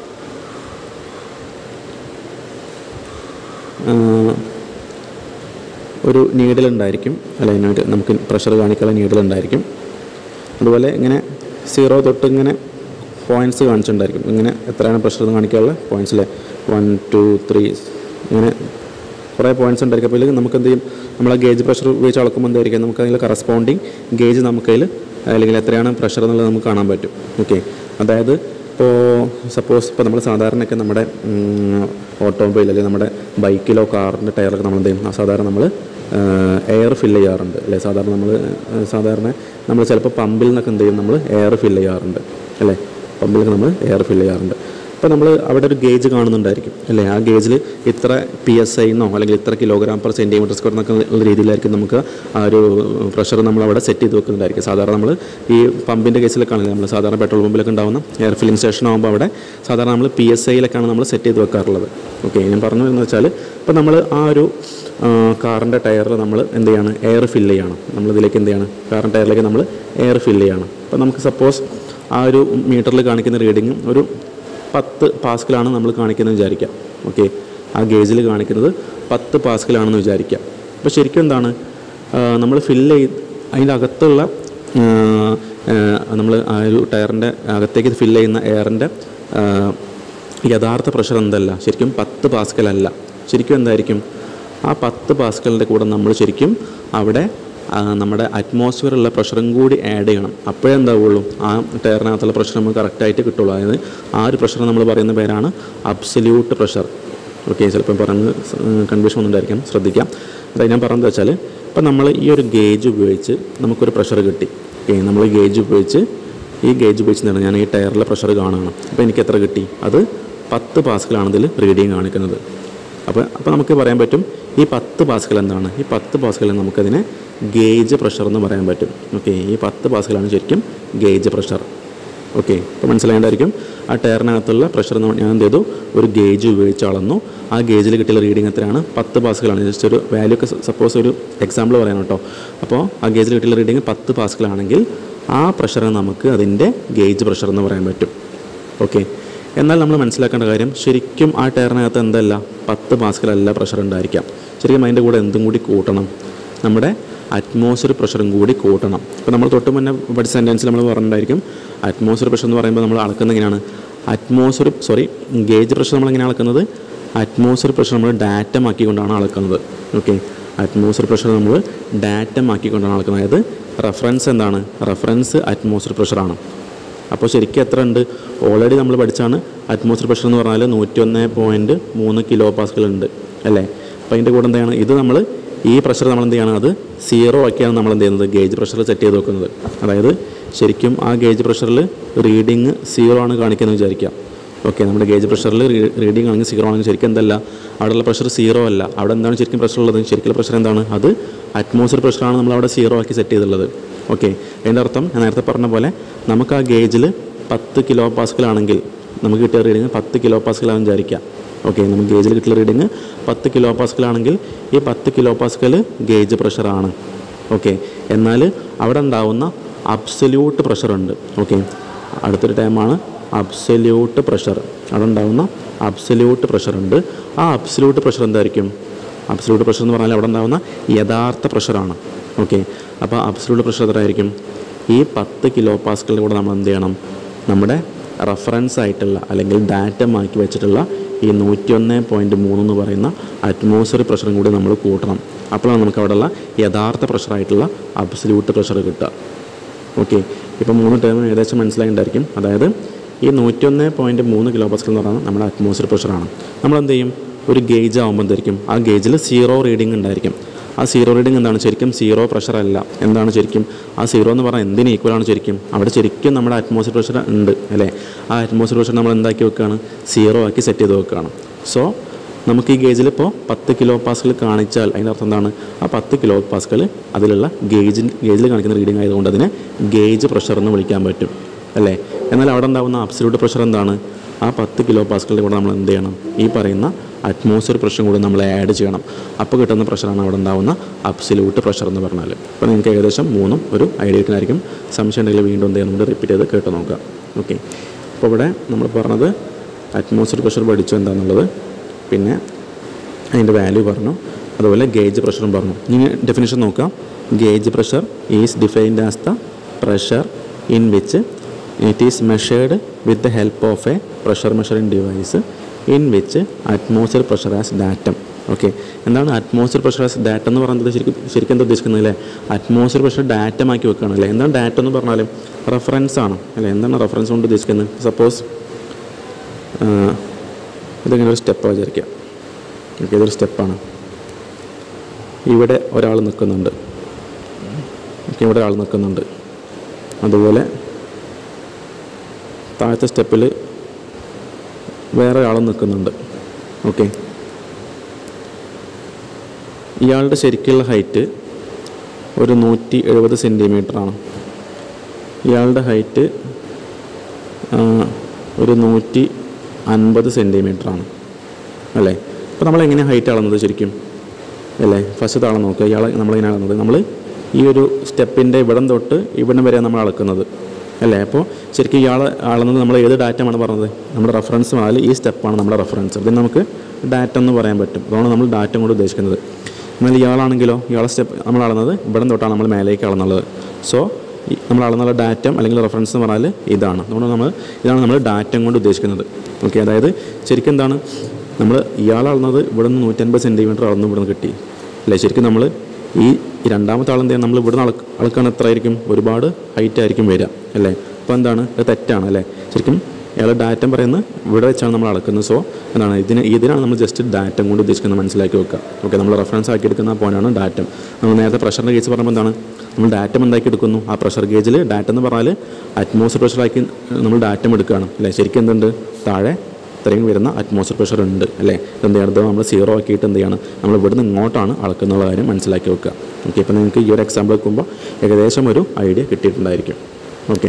ഒരു നീഡിലുണ്ടായിരിക്കും അല്ല അതിനായിട്ട് നമുക്ക് പ്രഷർ കാണിക്കാനുള്ള നീഡിലുണ്ടായിരിക്കും അതുപോലെ ഇങ്ങനെ സീറോ തൊട്ട് ഇങ്ങനെ പോയിൻറ്റ്സ് കാണിച്ചിട്ടുണ്ടായിരിക്കും ഇങ്ങനെ എത്രയാണ് പ്രഷർ എന്ന് കാണിക്കാനുള്ള പോയിൻറ്റ്സിൽ വൺ ടു ത്രീ ഇങ്ങനെ കുറേ പോയിൻറ്റ്സ് ഉണ്ടായിരിക്കും അപ്പോൾ ഇതിൽ നമുക്ക് എന്ത് ചെയ്യും നമ്മൾ ആ ഗേജ് പ്രഷർ ഉപയോഗിച്ച് അളക്കുമ്പോൾ എന്തായിരിക്കും നമുക്ക് അതിൽ കറസ്പോണ്ടിങ് ഗേജ് നമുക്കതിൽ അല്ലെങ്കിൽ എത്രയാണ് പ്രഷർ എന്നുള്ളത് നമുക്ക് കാണാൻ പറ്റും ഓക്കെ അതായത് ഇപ്പോൾ സപ്പോസ് ഇപ്പോൾ നമ്മൾ സാധാരണയൊക്കെ നമ്മുടെ ഓട്ടോമൊബൈൽ അല്ലെങ്കിൽ നമ്മുടെ ബൈക്കിലോ കാറിൻ്റെ ടയറൊക്കെ നമ്മൾ എന്ത് ചെയ്യും ആ സാധാരണ നമ്മൾ എയർ ഫില്ല് ചെയ്യാറുണ്ട് അല്ലേ സാധാരണ നമ്മൾ സാധാരണ നമ്മൾ ചിലപ്പോൾ പമ്പിൽ നിന്നൊക്കെ എന്ത് ചെയ്യും നമ്മൾ എയർ ഫില്ല് ചെയ്യാറുണ്ട് അല്ലേ പമ്പിലൊക്കെ നമ്മൾ എയർ ഫില്ല് ചെയ്യാറുണ്ട് അപ്പോൾ നമ്മൾ അവിടെ ഒരു ഗേജ് കാണുന്നുണ്ടായിരിക്കും അല്ലേ ആ ഗേജിൽ ഇത്ര പി എസ് ഐ എന്നോ അല്ലെങ്കിൽ ഇത്ര കിലോഗ്രാം പെർ സെൻറ്റിമീറ്റർ സ്ക്വയർ എന്നൊക്കെ ഉള്ള രീതിയിലായിരിക്കും നമുക്ക് ആ ഒരു പ്രഷർ നമ്മൾ അവിടെ സെറ്റ് ചെയ്ത് വെക്കുന്നുണ്ടായിരിക്കും സാധാരണ നമ്മൾ ഈ പമ്പിൻ്റെ കേസിലൊക്കെ ആണെങ്കിൽ നമ്മൾ സാധാരണ പെട്രോൾ പമ്പിലൊക്കെ ഉണ്ടാകുന്ന എയർ ഫില്ലിംഗ് സ്റ്റേഷൻ ആകുമ്പോൾ അവിടെ സാധാരണ നമ്മൾ പി എസ് ഐയിലൊക്കെയാണ് നമ്മൾ സെറ്റ് ചെയ്ത് വെക്കാറുള്ളത് ഓക്കെ ഞാൻ പറഞ്ഞു എന്ന് വെച്ചാൽ ഇപ്പോൾ നമ്മൾ ആ ഒരു കാറിൻ്റെ ടയറിൽ നമ്മൾ എന്ത് ചെയ്യാണ് എയർ ഫില്ല് ചെയ്യണം നമ്മൾ ഇതിലേക്ക് എന്ത് ചെയ്യാണ് കാറിൻ്റെ ടയറിലേക്ക് നമ്മൾ എയർ ഫില്ല് ചെയ്യണം അപ്പോൾ നമുക്ക് സപ്പോസ് ആ ഒരു മീറ്ററിൽ കാണിക്കുന്ന റീഡിങ് ഒരു പത്ത് പാസ്കലാണ് നമ്മൾ കാണിക്കുന്നത് വിചാരിക്കാം ഓക്കെ ആ ഗേജിൽ കാണിക്കുന്നത് പത്ത് പാസ്കലാണെന്ന് വിചാരിക്കാം അപ്പോൾ ശരിക്കും എന്താണ് നമ്മൾ ഫില്ല് ചെയ്ത് അതിൻ്റെ അകത്തുള്ള നമ്മൾ ആ ഒരു ടയറിൻ്റെ അകത്തേക്ക് ഫില്ല് ചെയ്യുന്ന എയറിൻ്റെ യഥാർത്ഥ പ്രഷർ എന്തല്ല ശരിക്കും പത്ത് പാസ്കലല്ല ശരിക്കും എന്തായിരിക്കും ആ പത്ത് പാസ്കലിൻ്റെ കൂടെ നമ്മൾ ശരിക്കും അവിടെ ആ, നമ്മുടെ അറ്റ്മോസ്ഫിയറുള്ള പ്രഷറും കൂടി ആഡ് ചെയ്യണം അപ്പോഴേ എന്താവുള്ളൂ ആ ടയറിനകത്തുള്ള പ്രഷർ നമുക്ക് കറക്റ്റായിട്ട് കിട്ടുള്ളൂ അതായത് ആ ഒരു പ്രഷർ നമ്മൾ പറയുന്ന പേരാണ് അബ്സല്യൂട്ട് പ്രഷർ ഓക്കെ ചിലപ്പോൾ പറഞ്ഞ് കൺഫ്യൂഷൻ ഒന്നും ഉണ്ടായിരിക്കാം ശ്രദ്ധിക്കാം അതായത് ഞാൻ പറഞ്ഞത് വെച്ചാൽ ഇപ്പം നമ്മൾ ഈ ഒരു ഗേജ് ഉപയോഗിച്ച് നമുക്കൊരു പ്രഷർ കിട്ടി ഓക്കെ നമ്മൾ ഗേജ് ഉപയോഗിച്ച് ഈ ഗേജ് ഉപയോഗിച്ച് എന്താണ് ഞാൻ ഈ ടയറിലെ പ്രഷർ കാണുകയാണ് അപ്പോൾ എനിക്ക് എത്ര കിട്ടി അത് പത്ത് പാസ്കലാണ് ഇതിൽ റീഡിങ് കാണിക്കുന്നത് അപ്പോൾ അപ്പോൾ നമുക്ക് പറയാൻ പറ്റും ഈ പത്ത് പാസ്കൽ എന്താണ് ഈ പത്ത് പാസ്കൽ നമുക്കതിനെ ഗേജ് പ്രഷർ എന്ന് പറയാൻ പറ്റും ഓക്കെ ഈ പത്ത് പാസ്കലാണ് ശരിക്കും ഗേജ് പ്രഷർ ഓക്കെ ഇപ്പോൾ മനസ്സിലായതായിരിക്കും ആ ടയറിനകത്തുള്ള പ്രഷർ ഞാൻ എന്ത് ചെയ്തു ഒരു ഗേജ് ഉപയോഗിച്ച് അളന്നു ആ ഗേജിൽ കിട്ടിയ റീഡിംഗ് എത്രയാണ് പത്ത് പാസ്കലാണ് ജസ്റ്റ് ഒരു വാല്യൂ ഒക്കെ സപ്പോസ് ഒരു എക്സാമ്പിൾ പറയാൻ കേട്ടോ അപ്പോൾ ആ ഗേജിൽ കിട്ടിയ റീഡിംഗ് പത്ത് പാസ്കലാണെങ്കിൽ ആ പ്രഷർ നമുക്ക് അതിൻ്റെ ഗേജ് പ്രഷർ എന്ന് പറയാൻ പറ്റും ഓക്കെ എന്നാൽ നമ്മൾ മനസ്സിലാക്കേണ്ട കാര്യം ശരിക്കും ആ ടയറിനകത്ത് എന്തല്ല പത്ത് പാസ്കലല്ല പ്രഷർ ഉണ്ടായിരിക്കാം ശരിക്കും അതിൻ്റെ കൂടെ എന്തും കൂടി കൂട്ടണം നമ്മുടെ അറ്റ്മോസ്ഫിയർ പ്രഷറും കൂടി കൂട്ടണം ഇപ്പോൾ നമ്മൾ തൊട്ട് മുന്നേ പഠിച്ച സെൻറ്റൻസിൽ നമ്മൾ പറഞ്ഞിട്ടുണ്ടായിരിക്കും അറ്റ്മോസ്ഫിയർ പ്രഷർ എന്ന് പറയുമ്പോൾ നമ്മൾ അളക്കുന്നത് എങ്ങനെയാണ് അറ്റ്മോസ്ഫിയർ സോറി ഗേജ് പ്രഷർ നമ്മൾ എങ്ങനെയാണ് അളക്കുന്നത് അറ്റ്മോസ്ഫിയർ പ്രഷർ നമ്മൾ ഡാറ്റം ആക്കിക്കൊണ്ടാണ് അളക്കുന്നത് ഓക്കെ അറ്റ്മോസ്ഫിയർ പ്രഷർ നമ്മൾ ഡാറ്റം ആക്കിക്കൊണ്ടാണ് അളക്കുന്നത് അതായത് റെഫറൻസ് എന്താണ് റെഫറൻസ് അറ്റ്മോസ്ഫിയർ പ്രഷറാണ് അപ്പോൾ ശരിക്കും എത്ര ഉണ്ട് ഓൾറെഡി നമ്മൾ പഠിച്ചാണ് അറ്റ്മോസ്ഫിയർ പ്രഷർ എന്ന് പറഞ്ഞാൽ നൂറ്റി ഒന്ന് പോയിൻറ്റ് മൂന്ന് കിലോ പാസ്കൽ ഉണ്ട് അല്ലേ അപ്പോൾ അതിൻ്റെ കൂടെ എന്താണ് ഇത് നമ്മൾ ഈ പ്രഷർ നമ്മൾ എന്ത് ചെയ്യണം അത് സീറോ ആക്കിയാണ് നമ്മൾ എന്ത് ചെയ്യുന്നത് ഗേജ് പ്രഷർ സെറ്റ് ചെയ്ത് വെക്കുന്നത് അതായത് ശരിക്കും ആ ഗേജ് പ്രഷറിൽ റീഡിങ് സീറോ ആണ് കാണിക്കുന്നത് വിചാരിക്കാം ഓക്കെ നമ്മുടെ ഗേജ് പ്രഷറിൽ റീഡിംഗ് ആണെങ്കിൽ സീറോ ആണെങ്കിൽ ശരിക്കും എന്തല്ല അവിടെയുള്ള പ്രഷർ സീറോ അല്ല അവിടെ എന്താണ് ശരിക്കും പ്രഷർ ഉള്ളത് ശരിക്കുള്ള പ്രഷർ എന്താണ് അത് അറ്റ്മോസ്ഫിയർ പ്രഷറാണ് നമ്മൾ അവിടെ സീറോ ആക്കി സെറ്റ് ചെയ്തിട്ടുള്ളത് ഓക്കെ അതിൻ്റെ അർത്ഥം ഞാൻ നേരത്തെ പറഞ്ഞ പോലെ നമുക്ക് ആ ഗേജിൽ പത്ത് കിലോ പാസ്കലാണെങ്കിൽ നമുക്ക് കിട്ടിയ റീഡിങ് പത്ത് കിലോ പാസ്കലാണെന്ന് വിചാരിക്കാം ഓക്കെ നമുക്ക് ഗേജിൽ കിട്ടിയ റീഡിങ് പത്ത് കിലോ പാസ്കലാണെങ്കിൽ ഈ പത്ത് കിലോ പാസ്കൽ ഗേജ് പ്രഷറാണ് ഓക്കെ എന്നാൽ അവിടെ ഉണ്ടാവുന്ന അബ്സല്യൂട്ട് പ്രഷറുണ്ട് ഓക്കെ അടുത്തൊരു ടൈമാണ് അബ്സല്യൂട്ട് പ്രഷർ അവിടെ ഉണ്ടാകുന്ന അബ്സല്യൂട്ട് പ്രഷർ ഉണ്ട് ആ അബ്സല്യൂട്ട് പ്രഷർ എന്തായിരിക്കും അബ്സല്യൂട്ട് പ്രഷർ എന്ന് പറഞ്ഞാൽ അവിടെ ഉണ്ടാകുന്ന യഥാർത്ഥ പ്രഷറാണ് ഓക്കെ അപ്പോൾ അബ്സല്യൂട്ട് പ്രഷർ എത്രയായിരിക്കും ഈ പത്ത് കിലോ പാസ്കലിൻ്റെ കൂടെ നമ്മൾ എന്ത് ചെയ്യണം നമ്മുടെ റെഫറൻസ് ആയിട്ടുള്ള അല്ലെങ്കിൽ ഡാറ്റ മാറ്റി വെച്ചിട്ടുള്ള ഈ നൂറ്റിയൊന്ന് പോയിൻറ്റ് മൂന്ന് എന്ന് പറയുന്ന അറ്റ്മോസ്ഫിയർ പ്രഷറും കൂടി നമ്മൾ കൂട്ടണം അപ്പോഴാണ് നമുക്ക് അവിടെയുള്ള യഥാർത്ഥ പ്രഷറായിട്ടുള്ള അബ്സല്യൂട്ട് പ്രഷർ കിട്ടുക ഓക്കെ ഇപ്പോൾ മൂന്ന് ടേം ഏകദേശം മനസ്സിലായിട്ടുണ്ടായിരിക്കും അതായത് ഈ നൂറ്റൊന്ന് പോയിൻറ്റ് മൂന്ന് കിലോ പാസ്കൽ എന്ന് പറയുന്നത് നമ്മുടെ അറ്റ്മോസ്ഫിയർ പ്രഷറാണ് നമ്മൾ എന്ത് ചെയ്യും ഒരു ഗേജ് ആകുമ്പോൾ എന്തായിരിക്കും ആ ഗേജിൽ സീറോ റീഡിംഗ് ഉണ്ടായിരിക്കും ആ സീറോ റീഡിംഗ് എന്താണ് ശരിക്കും സീറോ പ്രഷർ അല്ല എന്താണ് ശരിക്കും ആ സീറോ എന്ന് പറഞ്ഞാൽ എന്തിന് ഈക്വലാണ് ശരിക്കും അവിടെ ശരിക്കും നമ്മുടെ അറ്റ്മോസ്ഫിയർ പ്രഷർ ഉണ്ട് അല്ലേ ആ അറ്റ്മോസ്ഫിയർ പ്രഷർ നമ്മൾ എന്താക്കി വെക്കുകയാണ് സീറോ ആക്കി സെറ്റ് ചെയ്ത് വെക്കുകയാണ് സോ നമുക്ക് ഈ ഗേജിൽ ഇപ്പോൾ പത്ത് കിലോ പാസ്കൽ കാണിച്ചാൽ അതിൻ്റെ അർത്ഥം എന്താണ് ആ പത്ത് കിലോ പാസ്കൽ അതിലുള്ള ഗേജിൻ ഗേജിൽ കാണിക്കുന്ന റീഡിംഗ് ആയതുകൊണ്ട് അതിനെ ഗേജ് പ്രഷർ എന്ന് വിളിക്കാൻ പറ്റും അല്ലേ എന്നാൽ അവിടെ ഉണ്ടാകുന്ന അബ്സല്യൂട്ട് പ്രഷർ എന്താണ് ആ പത്ത് കിലോ പാസ്കലിൻ്റെ കൂടെ നമ്മൾ എന്ത് ചെയ്യണം ഈ പറയുന്ന അറ്റ്മോസ്ഫിയർ പ്രഷറും കൂടി നമ്മൾ ആഡ് ചെയ്യണം അപ്പോൾ കിട്ടുന്ന പ്രഷറാണ് അവിടെ ഉണ്ടാകുന്ന അബ്സല്യൂട്ട് പ്രഷർ എന്ന് പറഞ്ഞാൽ അപ്പോൾ നിങ്ങൾക്ക് ഏകദേശം മൂന്നും ഒരു ഐഡിയ കിട്ടുന്നതായിരിക്കും സംശയം ഉണ്ടെങ്കിൽ വീണ്ടും എന്ത് ചെയ്യാം നമുക്ക് റിപ്പീറ്റ് ചെയ്ത് കേട്ട് നോക്കാം ഓക്കെ അപ്പോൾ ഇവിടെ നമ്മൾ പറഞ്ഞത് അറ്റ്മോസ്ഫിയർ പ്രഷർ പഠിച്ചു എന്താണെന്നുള്ളത് പിന്നെ അതിൻ്റെ വാല്യൂ പറഞ്ഞു അതുപോലെ ഗേജ് പ്രഷറും പറഞ്ഞു ഇനി ഡെഫിനേഷൻ നോക്കാം gauge pressure is defined as the pressure in which it is measured with the help of a pressure measuring device in which atmosphere pressure as datum okay എന്താണ് അറ്റ്മോസ്ഫിയർ പ്രഷർ ആസ് ഡാറ്റ എന്ന് പറയുന്നത് ശരിക്കും ശരിക്കും എന്താ ഉദ്ദേശിക്കുന്നത് അല്ലേ atmosphere pressure ഡാറ്റമാക്കി വെക്കുകയാണ് അല്ലേ എന്താണ് ഡാറ്റ എന്ന് പറഞ്ഞാൽ റെഫറൻസ് ആണ് അല്ലേ എന്താണ് റെഫറൻസ് കൊണ്ട് ഉദ്ദേശിക്കുന്നത് സപ്പോസ് ആ, ഇതിങ്ങനെ ഒരു സ്റ്റെപ്പ് വിചാരിക്കുക ഓക്കെ ഇതൊരു സ്റ്റെപ്പാണ് ഇവിടെ ഒരാൾ നിൽക്കുന്നുണ്ട് ഓക്കെ ഇവിടെ ഒരാൾ നിൽക്കുന്നുണ്ട് അതുപോലെ താഴത്തെ സ്റ്റെപ്പിൽ വേറെ ഒരാളും നിൽക്കുന്നുണ്ട് ഓക്കെ ഇയാളുടെ ശരിക്കുള്ള ഹൈറ്റ് ഒരു നൂറ്റി എഴുപത് സെൻറ്റിമീറ്ററാണ് ഇയാളുടെ ഹൈറ്റ് ഒരു നൂറ്റി അൻപത് സെൻറ്റിമീറ്ററാണ് അല്ലേ അപ്പോൾ നമ്മൾ എങ്ങനെയാണ് ഹൈറ്റ് അളന്നത് ശരിക്കും അല്ലേ ഫസ്റ്റ് താളം നോക്കുക ഇയാളെ നമ്മളെങ്ങനെ അളന്നത് നമ്മൾ ഈ ഒരു സ്റ്റെപ്പിൻ്റെ ഇവിടം തൊട്ട് ഇവിടം വരെ നമ്മൾ അളക്കുന്നത് അല്ലേ അപ്പോൾ ശരിക്കും ഇയാൾ അളന്നത് നമ്മൾ ഏത് ഡാറ്റമാണ് പറഞ്ഞത് നമ്മുടെ റെഫറൻസ് മുതൽ ഈ സ്റ്റെപ്പാണ് നമ്മുടെ റെഫറൻസ് ഇതിന് നമുക്ക് ഡാറ്റ എന്ന് പറയാൻ പറ്റും അതാണ് നമ്മൾ ഡാറ്റ കൊണ്ട് ഉദ്ദേശിക്കുന്നത് എന്നാൽ ഇയാളാണെങ്കിലോ ഇയാളെ സ്റ്റെപ്പ് നമ്മൾ അളന്നത് ഇവിടം തൊട്ടാണ് നമ്മൾ മേലേക്ക് അളന്നുള്ളത് സോ ഈ നമ്മൾ അളന്നുള്ള ഡാറ്റ അല്ലെങ്കിൽ റെഫറൻസ് എന്ന് പറഞ്ഞാൽ ഇതാണ് അതുകൊണ്ട് നമ്മൾ ഇതാണ് നമ്മൾ ഡാറ്റ കൊണ്ട് ഉദ്ദേശിക്കുന്നത് ഓക്കെ അതായത് ശരിക്കും എന്താണ് നമ്മൾ ഇയാൾ അളന്നത് ഇവിടെ നിന്ന് നൂറ്റൻപത് സെൻറ്റിമീറ്റർ അളന്ന് ഇവിടെ നിന്ന് കിട്ടി അല്ലേ ശരിക്കും നമ്മൾ ഈ ഈ രണ്ടാമത്തെ ആൾ എന്ത് ചെയ്യണം നമ്മൾ ഇവിടെ നിന്ന് അളക്ക് അളക്കാൻ എത്ര ആയിരിക്കും ഒരുപാട് ഹൈറ്റ് ആയിരിക്കും വരിക അല്ലേ അപ്പോൾ എന്താണ് ഇത് തെറ്റാണ് അല്ലേ ശരിക്കും അയാൾ ഡാറ്റ പറയുന്നത് ഇവിടെ വെച്ചാണ് നമ്മൾ അളക്കുന്നത് സോ എന്താണ് ഇതിന് ഇതിനാണ് നമ്മൾ ജസ്റ്റ് ഡാറ്റ കൊണ്ട് ഉദ്ദേശിക്കുന്നത് മനസ്സിലാക്കി വെക്കുക ഓക്കെ നമ്മൾ റെഫറൻസ് ആക്കി എടുക്കുന്ന പോയിന്റാണ് ഡാറ്റം നമ്മൾ നേരത്തെ പ്രഷറിൻ്റെ കേസ് പറയുമ്പോൾ എന്താണ് നമ്മൾ ഡാറ്റം എന്താക്കി എടുക്കുന്നു ആ പ്രഷർ ഗേജിൽ ഡാറ്റ എന്ന് പറഞ്ഞാൽ അറ്റ്മോസ്ഫിയർ പ്രഷറാക്കി നമ്മൾ ഡാറ്റം എടുക്കുകയാണ് അല്ലേ ശരിക്കും എന്തുണ്ട് താഴെ ഇത്രയും വരുന്ന അറ്റ്മോസ്ഫിയർ പ്രഷർ ഉണ്ട് അല്ലേ എന്ത് ചെയ്യണം ഇത് നമ്മൾ സീറോ ആക്കിയിട്ട് എന്ത് ചെയ്യണം നമ്മൾ ഇവിടുന്ന് ഇങ്ങോട്ടാണ് അളക്കുന്നുള്ള കാര്യം മനസ്സിലാക്കി വെക്കുക ഓക്കെ ഇപ്പോൾ നിങ്ങൾക്ക് ഈ ഒരു എക്സാമ്പിൾ വെക്കുമ്പോൾ ഏകദേശം ഒരു ഐഡിയ കിട്ടിയിട്ടുണ്ടായിരിക്കും ഓക്കെ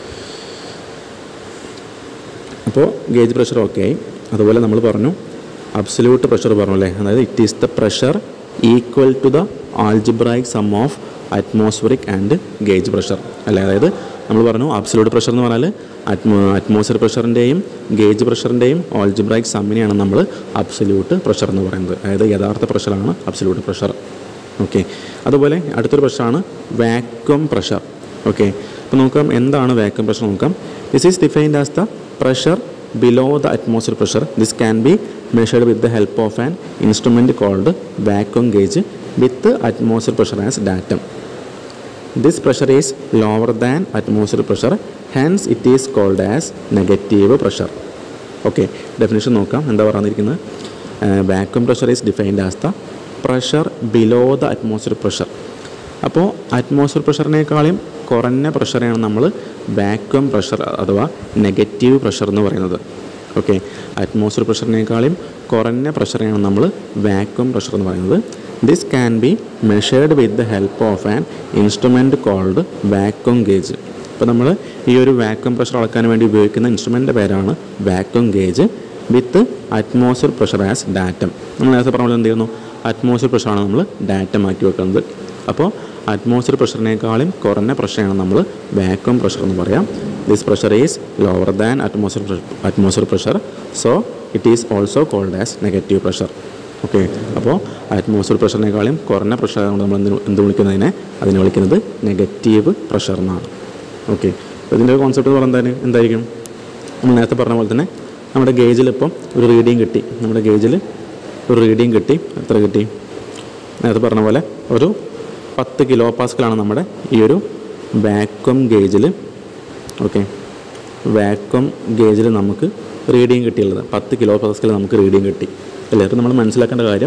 അപ്പോൾ ഗേജ് പ്രഷർ ഓക്കെ ആയി അതുപോലെ നമ്മൾ പറഞ്ഞു അബ്സല്യൂട്ട് പ്രഷർ പറഞ്ഞു അല്ലേ അതായത് it is the pressure equal to the algebraic sum of atmospheric and gauge pressure അല്ലേ അതായത് നമ്മൾ പറഞ്ഞു അബ്സല്യൂട്ട് പ്രഷർ എന്ന് പറഞ്ഞാൽ അറ്റ്മോ അറ്റ്മോസ്ഫിയർ പ്രഷറിൻ്റെയും ഗേജ് പ്രഷറിൻ്റെയും ഓൾജിബ്രായിക് സമ്മിനെയാണ് നമ്മൾ അബ്സല്യൂട്ട് പ്രഷർ എന്ന് പറയുന്നത് അതായത് യഥാർത്ഥ പ്രഷറാണ് അബ്സല്യൂട്ട് പ്രഷർ ഓക്കെ അതുപോലെ അടുത്തൊരു പ്രഷറാണ് വാക്വം പ്രഷർ ഓക്കെ അപ്പോൾ നോക്കാം എന്താണ് വാക്വം പ്രഷർ നോക്കാം this is defined as the pressure below the atmosphere pressure. This can be measured with the help of an instrument called vacuum gauge with the atmosphere pressure as datum. This pressure is lower than atmosphere pressure, hence it is called as negative pressure. Okay definition നോക്കാം എന്താ പറഞ്ഞിരിക്കുന്നത് vacuum pressure is defined as the pressure below the atmosphere pressure അപ്പോൾ atmosphere പ്രഷറിനേക്കാളും കുറഞ്ഞ പ്രഷറാണ് നമ്മൾ vacuum pressure അഥവാ negative pressure എന്ന് പറയുന്നത് ഓക്കെ അറ്റ്മോസ്ഫിയർ പ്രഷറിനേക്കാളും കുറഞ്ഞ പ്രഷറാണ് നമ്മൾ വാക്വം പ്രഷർ എന്ന് പറയുന്നത് this can be measured with the help of an instrument called vacuum gauge അപ്പോൾ നമ്മൾ ഈ ഒരു വാക്വം പ്രഷർ അളക്കാൻ വേണ്ടി ഉപയോഗിക്കുന്ന ഇൻസ്ട്രുമെൻ്റിൻ്റെ പേരാണ് vacuum gauge with atmosphere pressure as datum നമ്മൾ നേരത്തെ പറഞ്ഞ പോലെ എന്ത് ചെയ്യുന്നു അറ്റ്മോസ്ഫിയർ പ്രഷറാണ് നമ്മൾ ഡാറ്റം ആക്കി വെക്കുന്നത് അപ്പോൾ അറ്റ്മോസ്ഫിയർ പ്രഷറിനേക്കാളും കുറഞ്ഞ പ്രഷറാണ് നമ്മൾ വാക്വം പ്രഷർ എന്ന് പറയാം this pressure is lower than atmosphere atmosphere pressure so it is also called as negative pressure okay അപ്പോൾ അറ്റ്മോസ്ഫിയർ പ്രഷറിനേക്കാളും കുറഞ്ഞ പ്രഷർ കൊണ്ട് നമ്മൾ എന്ത് എന്ത് വിളിക്കുന്നതിനെ അതിനെ വിളിക്കുന്നത് നെഗറ്റീവ് പ്രഷർ എന്നാണ് ഓക്കെ അപ്പോൾ ഇതിൻ്റെ കോൺസെപ്റ്റ് എന്ന് പറയുന്നത് എന്തായിരിക്കും നമ്മൾ നേരത്തെ പറഞ്ഞ പോലെ തന്നെ നമ്മുടെ ഗേജിൽ ഇപ്പം ഒരു റീഡിങ് കിട്ടി നമ്മുടെ ഗേജിൽ ഒരു റീഡിങ് കിട്ടി എത്ര കിട്ടി നേരത്തെ പറഞ്ഞ പോലെ ഒരു പത്ത് കിലോ പാസ്കലാണ് നമ്മുടെ ഈ ഒരു വാക്വം ഗേജിൽ ഓക്കെ വാക്വം ഗേജിൽ നമുക്ക് റീഡിങ് കിട്ടിയുള്ളത് പത്ത് കിലോ പാസ്കൽ നമുക്ക് റീഡിങ് കിട്ടി അല്ലേ അപ്പോൾ നമ്മൾ മനസ്സിലാക്കേണ്ട കാര്യം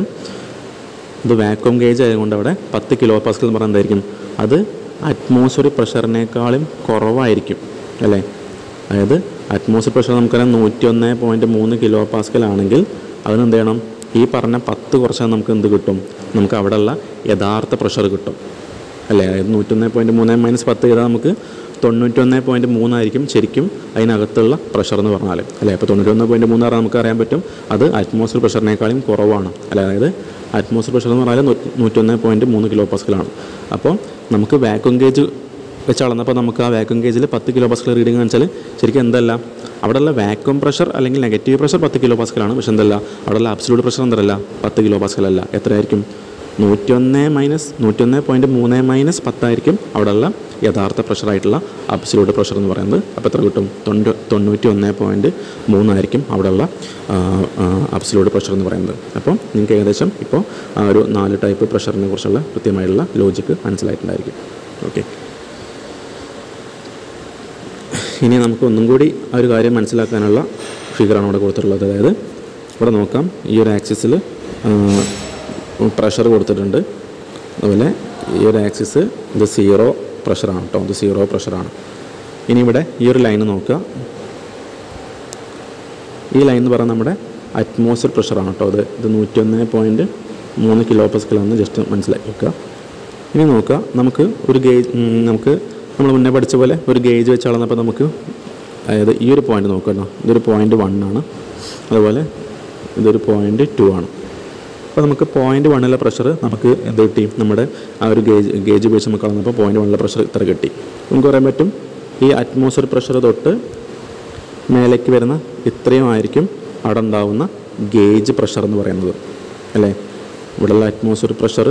ഇത് വാക്വം ഗേജ് ആയതുകൊണ്ട് അവിടെ പത്ത് കിലോ പാസ്കൽ എന്ന് പറഞ്ഞാൽ എന്തായിരിക്കും അത് അറ്റ്മോസ്ഫിയർ പ്രഷറിനേക്കാളും കുറവായിരിക്കും അല്ലേ അതായത് അറ്റ്മോസ്ഫിയർ പ്രഷർ നമുക്കറിയാം നൂറ്റി ഒന്ന് പോയിൻറ്റ് മൂന്ന് കിലോ പാസ്കൽ ആണെങ്കിൽ അതിന് എന്ത് ചെയ്യണം ഈ പറഞ്ഞ പത്ത് കുറച്ചാൽ നമുക്ക് എന്ത് കിട്ടും നമുക്ക് അവിടെയുള്ള യഥാർത്ഥ പ്രഷർ കിട്ടും അല്ലേ അതായത് നൂറ്റൊന്ന് പോയിൻറ്റ് മൂന്ന് മൈനസ് പത്ത് ചെയ്താൽ നമുക്ക് തൊണ്ണൂറ്റൊന്ന് പോയിൻറ്റ് മൂന്നായിരിക്കും ശരിക്കും അതിനകത്തുള്ള പ്രഷർ എന്ന് പറഞ്ഞാൽ അല്ലേ അപ്പോൾ തൊണ്ണൂറ്റൊന്ന് പോയിൻറ്റ് മൂന്ന് പറഞ്ഞാൽ നമുക്ക് അറിയാൻ പറ്റും അത് അറ്റ്മോസ്ഫിയർ പ്രഷറിനേക്കാളും കുറവാണ് അല്ലേ അതായത് അറ്റ്മോസ്ഫിയർ പ്രഷർ എന്ന് പറഞ്ഞാൽ നൂ- നൂറ്റൊന്ന് പോയിൻറ്റ് മൂന്ന് കിലോ പാസ്കലാണ് അപ്പോൾ നമുക്ക് വാക്വം ഗേജ് വെച്ച് അളന്നപ്പോൾ നമുക്ക് ആ വാക്വം ഗേജിൽ പത്ത് കിലോ പാസ്കൽ റീഡിംഗ് വെച്ചാൽ ശരിക്കും എന്തല്ല അവിടെയുള്ള വാക്വം പ്രഷർ അല്ലെങ്കിൽ നെഗറ്റീവ് പ്രഷർ പത്ത് കിലോ പാസ്കലാണ് പക്ഷെ എന്തല്ല അവിടെയുള്ള അബ്സലൂട്ട് പ്രഷർ എന്തല്ല പത്ത് കിലോ പാസ്കലല്ല എത്രയായിരിക്കും നൂറ്റൊന്ന് മൈനസ് നൂറ്റൊന്ന് പോയിൻറ്റ് മൂന്ന് മൈനസ് പത്തായിരിക്കും അവിടെയുള്ള യഥാർത്ഥ പ്രഷറായിട്ടുള്ള അബ്സലൂട്ട് പ്രഷർ എന്ന് പറയുന്നത് അപ്പോൾ എത്ര കിട്ടും തൊണ്ണൂ തൊണ്ണൂറ്റി ഒന്ന് പോയിൻറ്റ് മൂന്നായിരിക്കും അവിടെയുള്ള അബ്സലൂട്ട് പ്രഷർ എന്ന് പറയുന്നത് അപ്പോൾ നിങ്ങൾക്ക് ഏകദേശം ഇപ്പോൾ ആ ഒരു നാല് ടൈപ്പ് പ്രഷറിനെ കുറിച്ചുള്ള കൃത്യമായിട്ടുള്ള ലോജിക്ക് മനസ്സിലായിട്ടുണ്ടായിരിക്കും ഓക്കെ ഇനി നമുക്ക് ഒന്നും കൂടി ആ ഒരു കാര്യം മനസ്സിലാക്കാനുള്ള ഫിഗറാണ് ഇവിടെ കൊടുത്തിട്ടുള്ളത് അതായത് ഇവിടെ നോക്കാം ഈ ഒരു ആക്സിസിൽ പ്രഷർ കൊടുത്തിട്ടുണ്ട് അതുപോലെ ഈ ഒരു ആക്സിസ് ഇത് സീറോ പ്രഷറാണ് കേട്ടോ ഇത് സീറോ പ്രഷറാണ് ഇനി ഇവിടെ ഈ ഒരു ലൈൻ നോക്കുക ഈ ലൈൻ എന്ന് പറയുന്നത് നമ്മുടെ അറ്റ്മോസ്ഫിയർ പ്രഷറാണ് കേട്ടോ അത് ഇത് നൂറ്റി ഒന്ന് പോയിൻറ്റ് മൂന്ന് കിലോ പസ്കലാണെന്ന് ജസ്റ്റ് മനസ്സിലാക്കി വെക്കുക ഇനി നോക്കുക നമുക്ക് ഒരു ഗേജ് നമുക്ക് നമ്മൾ മുന്നേ പഠിച്ച പോലെ ഒരു ഗേജ് വെച്ച് അളന്നപ്പോൾ നമുക്ക് അതായത് ഈ ഒരു പോയിന്റ് നോക്കണം ഇതൊരു പോയിന്റ് വൺ ആണ് അതുപോലെ ഇതൊരു പോയിന്റ് ടു ആണ് അപ്പോൾ നമുക്ക് പോയിന്റ് വണ്ണിലെ പ്രഷർ നമുക്ക് എന്ത് കിട്ടി നമ്മുടെ ആ ഒരു ഗേജ് ഗേജ് ഉപയോഗിച്ച് നമുക്ക് അളന്നപ്പോൾ പോയിന്റ് വണ്ണിലെ പ്രഷർ ഇത്ര കിട്ടി നമുക്ക് പറയാൻ പറ്റും ഈ അറ്റ്മോസ്ഫിയർ പ്രഷർ തൊട്ട് മേലേക്ക് വരുന്ന ഇത്രയും ആയിരിക്കും അവിടെ ഉണ്ടാവുന്ന ഗേജ് പ്രഷർ എന്ന് പറയുന്നത് അല്ലേ ഇവിടെയുള്ള അറ്റ്മോസ്ഫിയർ പ്രഷർ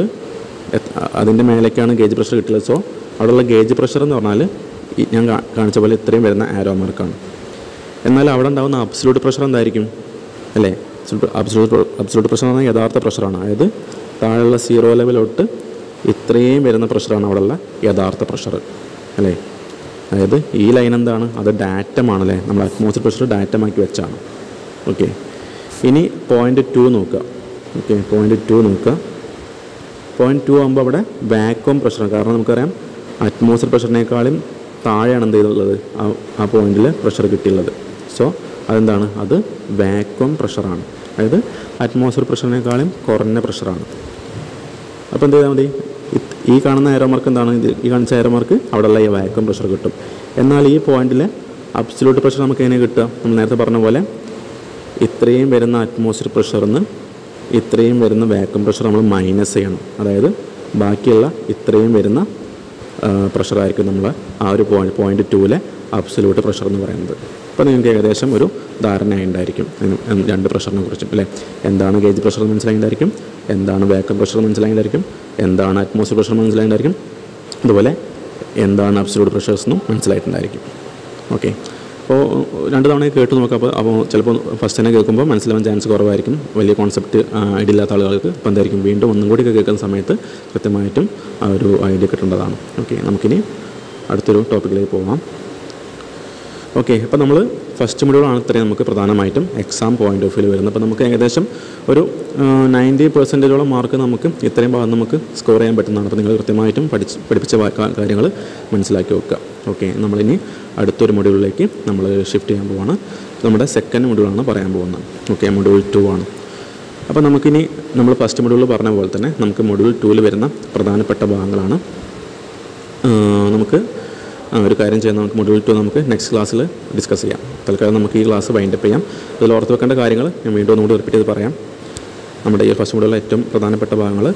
അതിൻ്റെ മേലേക്കാണ് ഗേജ് പ്രഷർ കിട്ടുന്നത് സോ അവിടെയുള്ള ഗേജ് പ്രഷർ എന്ന് പറഞ്ഞാൽ ഈ ഞാൻ കാ- കാണിച്ച പോലെ ഇത്രയും വരുന്ന ആരോ മാർക്കാണ് എന്നാൽ അവിടെ ഉണ്ടാകുന്ന അബ്സലൂട്ട് പ്രഷർ എന്തായിരിക്കും അല്ലേ അബ്സലൂട്ട് അബ്സലൂട്ട് പ്രഷർ എന്ന് പറഞ്ഞാൽ യഥാർത്ഥ പ്രഷറാണ് അതായത് താഴെയുള്ള സീറോ ലെവലോട്ട് ഇത്രയും വരുന്ന പ്രഷറാണ് അവിടെയുള്ള യഥാർത്ഥ പ്രഷർ അല്ലേ അതായത് ഈ ലൈൻ എന്താണ് അത് ഡാറ്റമാണല്ലേ നമ്മൾ അറ്റ്മോസ്ഫിയർ പ്രഷർ ഡാറ്റമാക്കി വെച്ചാണ് ഓക്കെ ഇനി പോയിൻ്റ് ടു നോക്കുക ഓക്കെ പോയിൻ്റ് ടു നോക്കുക പോയിൻറ്റ് ടു ആകുമ്പോൾ അവിടെ വാക്വം പ്രഷറാണ് കാരണം നമുക്കറിയാം അറ്റ്മോസ്ഫിയർ പ്രഷറിനേക്കാളും താഴെയാണ് എന്ത് ചെയ്തുള്ളത് ആ ആ പോയിന്റിൽ പ്രഷർ കിട്ടിയുള്ളത് സോ അതെന്താണ് അത് വാക്വം പ്രഷറാണ് അതായത് അറ്റ്മോസ്ഫിയർ പ്രഷറിനേക്കാളും കുറഞ്ഞ പ്രഷറാണ് അപ്പോൾ എന്ത് ചെയ്താൽ മതി ഇത് ഈ കാണുന്ന എയറോ മാർക്ക് എന്താണ് ഇത് ഈ കാണിച്ച എയറോ മാർക്ക് അവിടെയുള്ള ഈ വാക്വം പ്രഷർ കിട്ടും എന്നാൽ ഈ പോയിന്റിലെ അബ്സലൂട്ട് പ്രഷർ നമുക്ക് എങ്ങനെ കിട്ടുക നമ്മൾ നേരത്തെ പറഞ്ഞ പോലെ ഇത്രയും വരുന്ന അറ്റ്മോസ്ഫിയർ പ്രഷറിൽ നിന്ന് ഇത്രയും വരുന്ന വാക്വം പ്രഷർ നമ്മൾ മൈനസ് ചെയ്യണം അതായത് ബാക്കിയുള്ള ഇത്രയും വരുന്ന പ്രഷറായിരിക്കും നമ്മൾ ആ ഒരു പോയിന്റ് പോയിന്റ് ടൂവിലെ അബ്സലൂട്ട് പ്രഷർ എന്ന് പറയുന്നത് അപ്പോൾ നിങ്ങൾക്ക് ഏകദേശം ഒരു ധാരണയായിട്ടുണ്ടായിരിക്കും ഇതിന് ഉം രണ്ട് പ്രഷറിനെ കുറിച്ചും അല്ലേ എന്താണ് ഗേജ് പ്രഷർ എന്ന് മനസ്സിലായിട്ടുണ്ടായിരിക്കും എന്താണ് വാക്വം പ്രഷർ എന്ന് മനസ്സിലായിട്ടുണ്ടായിരിക്കും എന്താണ് അറ്റ്മോസ്ഫിയർ പ്രഷർ എന്ന് മനസ്സിലായിട്ടുണ്ടായിരിക്കും അതുപോലെ എന്താണ് അബ്സലൂട്ട് പ്രഷേഴ്സ് എന്നും മനസ്സിലായിട്ടുണ്ടായിരിക്കും ഓക്കെ അപ്പോൾ രണ്ട് തവണ കേട്ട് നോക്കാം അപ്പോൾ അപ്പോൾ ചിലപ്പോൾ ഫസ്റ്റ് തന്നെ കേൾക്കുമ്പോൾ മനസ്സിലാവാൻ ചാൻസ് കുറവായിരിക്കും വലിയ കോൺസെപ്റ്റ് ഐഡിയ ഇല്ലാത്ത ആളുകൾക്ക് അപ്പോൾ എന്തായിരിക്കും വീണ്ടും ഒന്നും കൂടി കേൾക്കുന്ന സമയത്ത് കൃത്യമായിട്ടും ആ ഒരു ഐഡിയ കിട്ടേണ്ടതാണ് ഓക്കെ നമുക്കിനി അടുത്തൊരു ടോപ്പിക്കിലേക്ക് പോകാം ഓക്കെ അപ്പോൾ നമ്മൾ ഫസ്റ്റ് മൊഡ്യൂളാണ് ഇത്രയും നമുക്ക് പ്രധാനമായിട്ടും എക്സാം പോയിന്റ് ഓഫ് വ്യൂ വരുന്നത് അപ്പോൾ നമുക്ക് ഏകദേശം ഒരു നയൻറ്റി പെർസെൻറ്റേജോളം മാർക്ക് നമുക്ക് ഇത്രയും ഭാഗം നമുക്ക് സ്കോർ ചെയ്യാൻ പറ്റുന്നതാണ് അപ്പോൾ നിങ്ങൾ കൃത്യമായിട്ടും പഠിച്ച് പഠിപ്പിച്ച കാര്യങ്ങൾ മനസ്സിലാക്കി വെക്കുക ഓക്കെ നമ്മളിനി അടുത്തൊരു മൊഡ്യൂളിലേക്ക് നമ്മൾ ഷിഫ്റ്റ് ചെയ്യാൻ പോവാണ് നമ്മുടെ സെക്കൻഡ് മൊഡ്യൂളാണ് പറയാൻ പോകുന്നത് ഓക്കെ മൊഡ്യൂൾ ടു ആണ് അപ്പോൾ നമുക്കിനി നമ്മൾ ഫസ്റ്റ് മൊഡ്യൂളിൽ പറഞ്ഞ പോലെ തന്നെ നമുക്ക് മൊഡ്യൂൾ ടൂവിൽ വരുന്ന പ്രധാനപ്പെട്ട ഭാഗങ്ങളാണ് ആ, നമുക്ക് ആ, ഒരു കാര്യം ചെയ്യാം നമുക്ക് മൊഡ്യൂൾ ടു നമുക്ക് നെക്സ്റ്റ് ക്ലാസ്സിൽ ഡിസ്കസ് ചെയ്യാം തൽക്കാലം നമുക്ക് ഈ ക്ലാസ് വൈൻഡപ്പ് ചെയ്യാം ഇതിൽ ഓർത്ത് വെക്കേണ്ട കാര്യങ്ങൾ ഞാൻ വീണ്ടും ഒന്നുകൂടി റിപ്പീറ്റ് ചെയ്ത് പറയാം നമ്മുടെ ഈ ഫസ്റ്റ് മൊഡ്യൂളിലെ ഏറ്റവും പ്രധാനപ്പെട്ട ഭാഗങ്ങൾ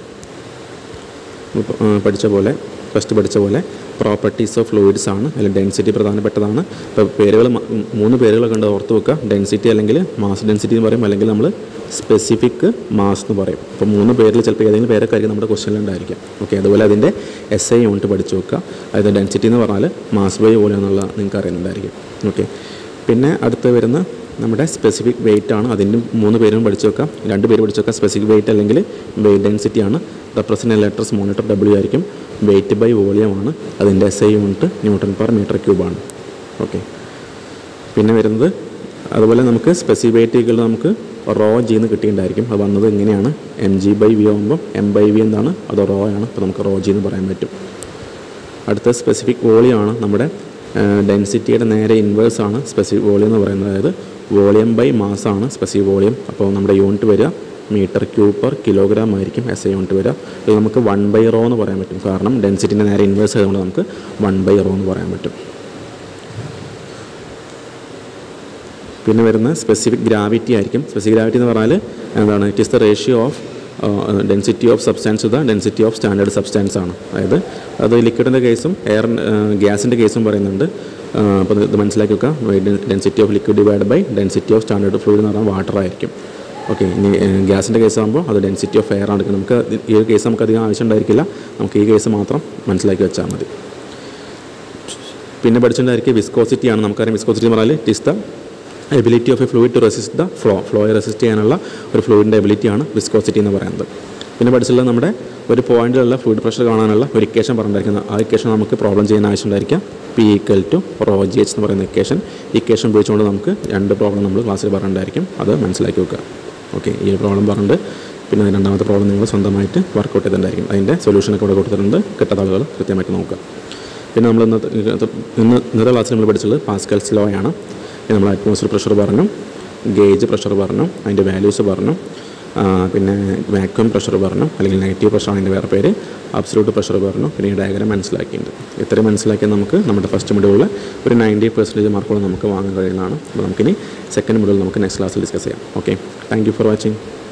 ഇപ്പ- ആ, പഠിച്ച പോലെ ഫസ്റ്റ് പഠിച്ച പോലെ പ്രോപ്പർട്ടീസ് ഓഫ് ഫ്ലൂയിഡ്സ് ആണ് അല്ലെങ്കിൽ ഡെൻസിറ്റി പ്രധാനപ്പെട്ടതാണ് ഇപ്പോൾ പേരുകൾ മ- ഉം, മൂന്ന് പേരുകളൊക്കെ ഉണ്ട് ഓർത്ത് വെക്കുക ഡെൻസിറ്റി അല്ലെങ്കിൽ മാസ് ഡെൻസിറ്റി എന്ന് പറയും അല്ലെങ്കിൽ നമ്മൾ സ്പെസിഫിക് മാസ് എന്ന് പറയും അപ്പോൾ മൂന്ന് പേരിൽ ചിലപ്പോൾ ഏതെങ്കിലും പേരൊക്കെ ആയിരിക്കും നമ്മുടെ ക്വസ്റ്റ്യനിൽ ഉണ്ടായിരിക്കും ഓക്കെ അതുപോലെ അതിൻ്റെ എസ് ഐ യൂണിറ്റ് പഠിച്ചു വെക്കുക അതായത് ഡെൻസിറ്റി എന്ന് പറഞ്ഞാൽ മാസ് ബൈ വോളിയം എന്നുള്ള നിങ്ങൾക്ക് അറിയുന്നുണ്ടായിരിക്കും ഓക്കെ പിന്നെ അടുത്ത് വരുന്ന നമ്മുടെ സ്പെസിഫിക് വെയിറ്റ് ആണ് അതിൻ്റെ മൂന്ന് പേരും പഠിച്ചു വെക്കാം രണ്ട് പേര് പഠിച്ചു വെക്കാം സ്പെസിഫിക് വെയിറ്റ് അല്ലെങ്കിൽ വെയിറ്റ് ഡെൻസിറ്റി ആണ് റെപ്രസെൻറ്റ് ലെറ്റർസ് മോണിറ്റർ ഡബ്ല്യു ആയിരിക്കും വെയിറ്റ് ബൈ വോളിയം ആണ് അതിൻ്റെ S I unit newton per metre ക്യൂബാണ് ഓക്കെ പിന്നെ വരുന്നത് അതുപോലെ നമുക്ക് സ്പെസിഫിക് വെയിറ്റുകൾ നമുക്ക് റോ ജിന്ന് കിട്ടിയിട്ടുണ്ടായിരിക്കും അത് വന്നത് എങ്ങനെയാണ് എം ജി ബൈ വി ആകുമ്പോൾ എം ബൈ വി എന്താണ് അത് റോ ആണ് അപ്പോൾ നമുക്ക് റോ ജി എന്ന് പറയാൻ പറ്റും അടുത്ത സ്പെസിഫിക് വോളിയം ആണ് നമ്മുടെ ഡെൻസിറ്റിയുടെ നേരെ ഇൻവേഴ്സ് ആണ് സ്പെസിഫിക് വോളിയം എന്ന് പറയുന്നത് അതായത് വോളിയം ബൈ മാസ് ആണ് സ്പെസിഫിക് വോളിയം അപ്പോൾ നമ്മുടെ യൂണിറ്റ് വരിക മീറ്റർ ക്യൂബ് പെർ കിലോഗ്രാം ആയിരിക്കും എസ് ഐ യൂണിറ്റ് വരിക ഇത് നമുക്ക് വൺ ബൈ റോ എന്ന് പറയാൻ പറ്റും കാരണം ഡെൻസിറ്റിൻ്റെ നേരെ ഇൻവേഴ്സ് ആയതുകൊണ്ട് നമുക്ക് വൺ ബൈ റോ എന്ന് പറയാൻ പറ്റും പിന്നെ വരുന്ന സ്പെസിഫിക് ഗ്രാവിറ്റി ആയിരിക്കും സ്പെസിഫിക് ഗ്രാവിറ്റി എന്ന് പറഞ്ഞാൽ എന്താണ് it is the ratio of density of substance to the density of standard substance ആണ് അതായത് അത് ലിക്വിഡിൻ്റെ കേസും എയർ ഗ്യാസിൻ്റെ കേസും പറയുന്നുണ്ട് അപ്പോൾ ഇത് മനസ്സിലാക്കി വെക്കുക density of liquid divide by density of standard fluid എന്ന് പറഞ്ഞാൽ വാട്ടർ ആയിരിക്കും ഓക്കെ ഇനി ഗ്യാസിൻ്റെ കേസ് ആകുമ്പോൾ അത് ഡെൻസിറ്റി ഓഫ് എയർ ആണ് എടുക്കുന്നത് നമുക്ക് ഈ ഒരു കേസ് നമുക്ക് അധികം ആവശ്യം ഉണ്ടായിരിക്കില്ല നമുക്ക് ഈ കേസ് മാത്രം മനസ്സിലാക്കി വെച്ചാൽ മതി പിന്നെ പഠിച്ചിട്ടുണ്ടായിരിക്കും വിസ്കോസിറ്റി ആണ് നമുക്കറിയാം വിസ്കോസിറ്റി എന്ന് പറഞ്ഞാൽ it is the ability of a fluid to resist the flow ഫ്ലോയെ റെസിസ്റ്റ് ചെയ്യാനുള്ള ഒരു ഫ്ലൂയിഡിൻ്റെ എബിലിറ്റിയാണ് വിസ്കോസിറ്റി എന്ന് പറയുന്നത് പിന്നെ പഠിച്ചിട്ടുള്ള നമ്മുടെ ഒരു പോയിന്റിലുള്ള ഫ്ലൂയിഡ് പ്രഷർ കാണാനുള്ള ഒരു ഇക്വേഷൻ പറഞ്ഞിരിക്കുന്നത് ആ ഇക്വേഷൻ നമുക്ക് പ്രോബ്ലം ചെയ്യാൻ ആവശ്യമുണ്ടായിരിക്കാം P equal to rho G H എന്ന് പറയുന്ന ഇക്വേഷൻ ഇക്വേഷൻ ഉപയോഗിച്ചുകൊണ്ട് നമുക്ക് രണ്ട് പ്രോബ്ലം നമ്മൾ ക്ലാസ്സിൽ പറഞ്ഞിട്ടുണ്ടായിരിക്കും അത് മനസ്സിലാക്കി വെക്കുക ഓക്കെ ഈ ഒരു പ്രോബ്ലം പറഞ്ഞിട്ട് പിന്നെ അതിന് രണ്ടാമത്തെ പ്രോബ്ലം നിങ്ങൾ സ്വന്തമായിട്ട് വർക്കൗട്ട് ചെയ്തിട്ടുണ്ടായിരിക്കും അതിൻ്റെ സൊല്യൂഷനൊക്കെ ഇവിടെ കൊടുത്തിട്ടുണ്ട് കിട്ടാത്ത ആളുകൾ കൃത്യമായിട്ട് നോക്കുക പിന്നെ നമ്മൾ ഇന്നത്തെ ഇന്ന് ഇന്നത്തെ ക്ലാസ്സിൽ നമ്മൾ പഠിച്ചത് പാസ്കൽസ് ലോ ആണ് പിന്നെ നമ്മൾ അറ്റ്മോസ്ഫിയർ പ്രഷർ പറഞ്ഞു ഗേജ് പ്രഷർ പറഞ്ഞു അതിൻ്റെ വാല്യൂസ് പറഞ്ഞു ആ, പിന്നെ വാക്യൂം പ്രഷർ പറഞ്ഞു അല്ലെങ്കിൽ നെഗറ്റീവ് പ്രഷർ അതിൻ്റെ വേറെ പേര് അബ്സലൂട്ട് പ്രഷർ പറഞ്ഞു പിന്നെ ഈ ഡയഗ്രാം മനസ്സിലാക്കിയിട്ടുണ്ട് ഇത്രയും മനസ്സിലാക്കിയാൽ നമുക്ക് നമ്മുടെ ഫസ്റ്റ് മൊഡ്യൂളിൽ ഒരു നയൻറ്റി പെർസെൻറ്റേജ് മാർക്കോളം നമുക്ക് വാങ്ങാൻ കഴിയുന്നതാണ് അപ്പോൾ നമുക്കിനി സെക്കൻഡ് മൊഡ്യൂൾ നമുക്ക് നെക്സ്റ്റ് ക്ലാസ്സിൽ ഡിസ്കസ് ചെയ്യാം okay thank you for watching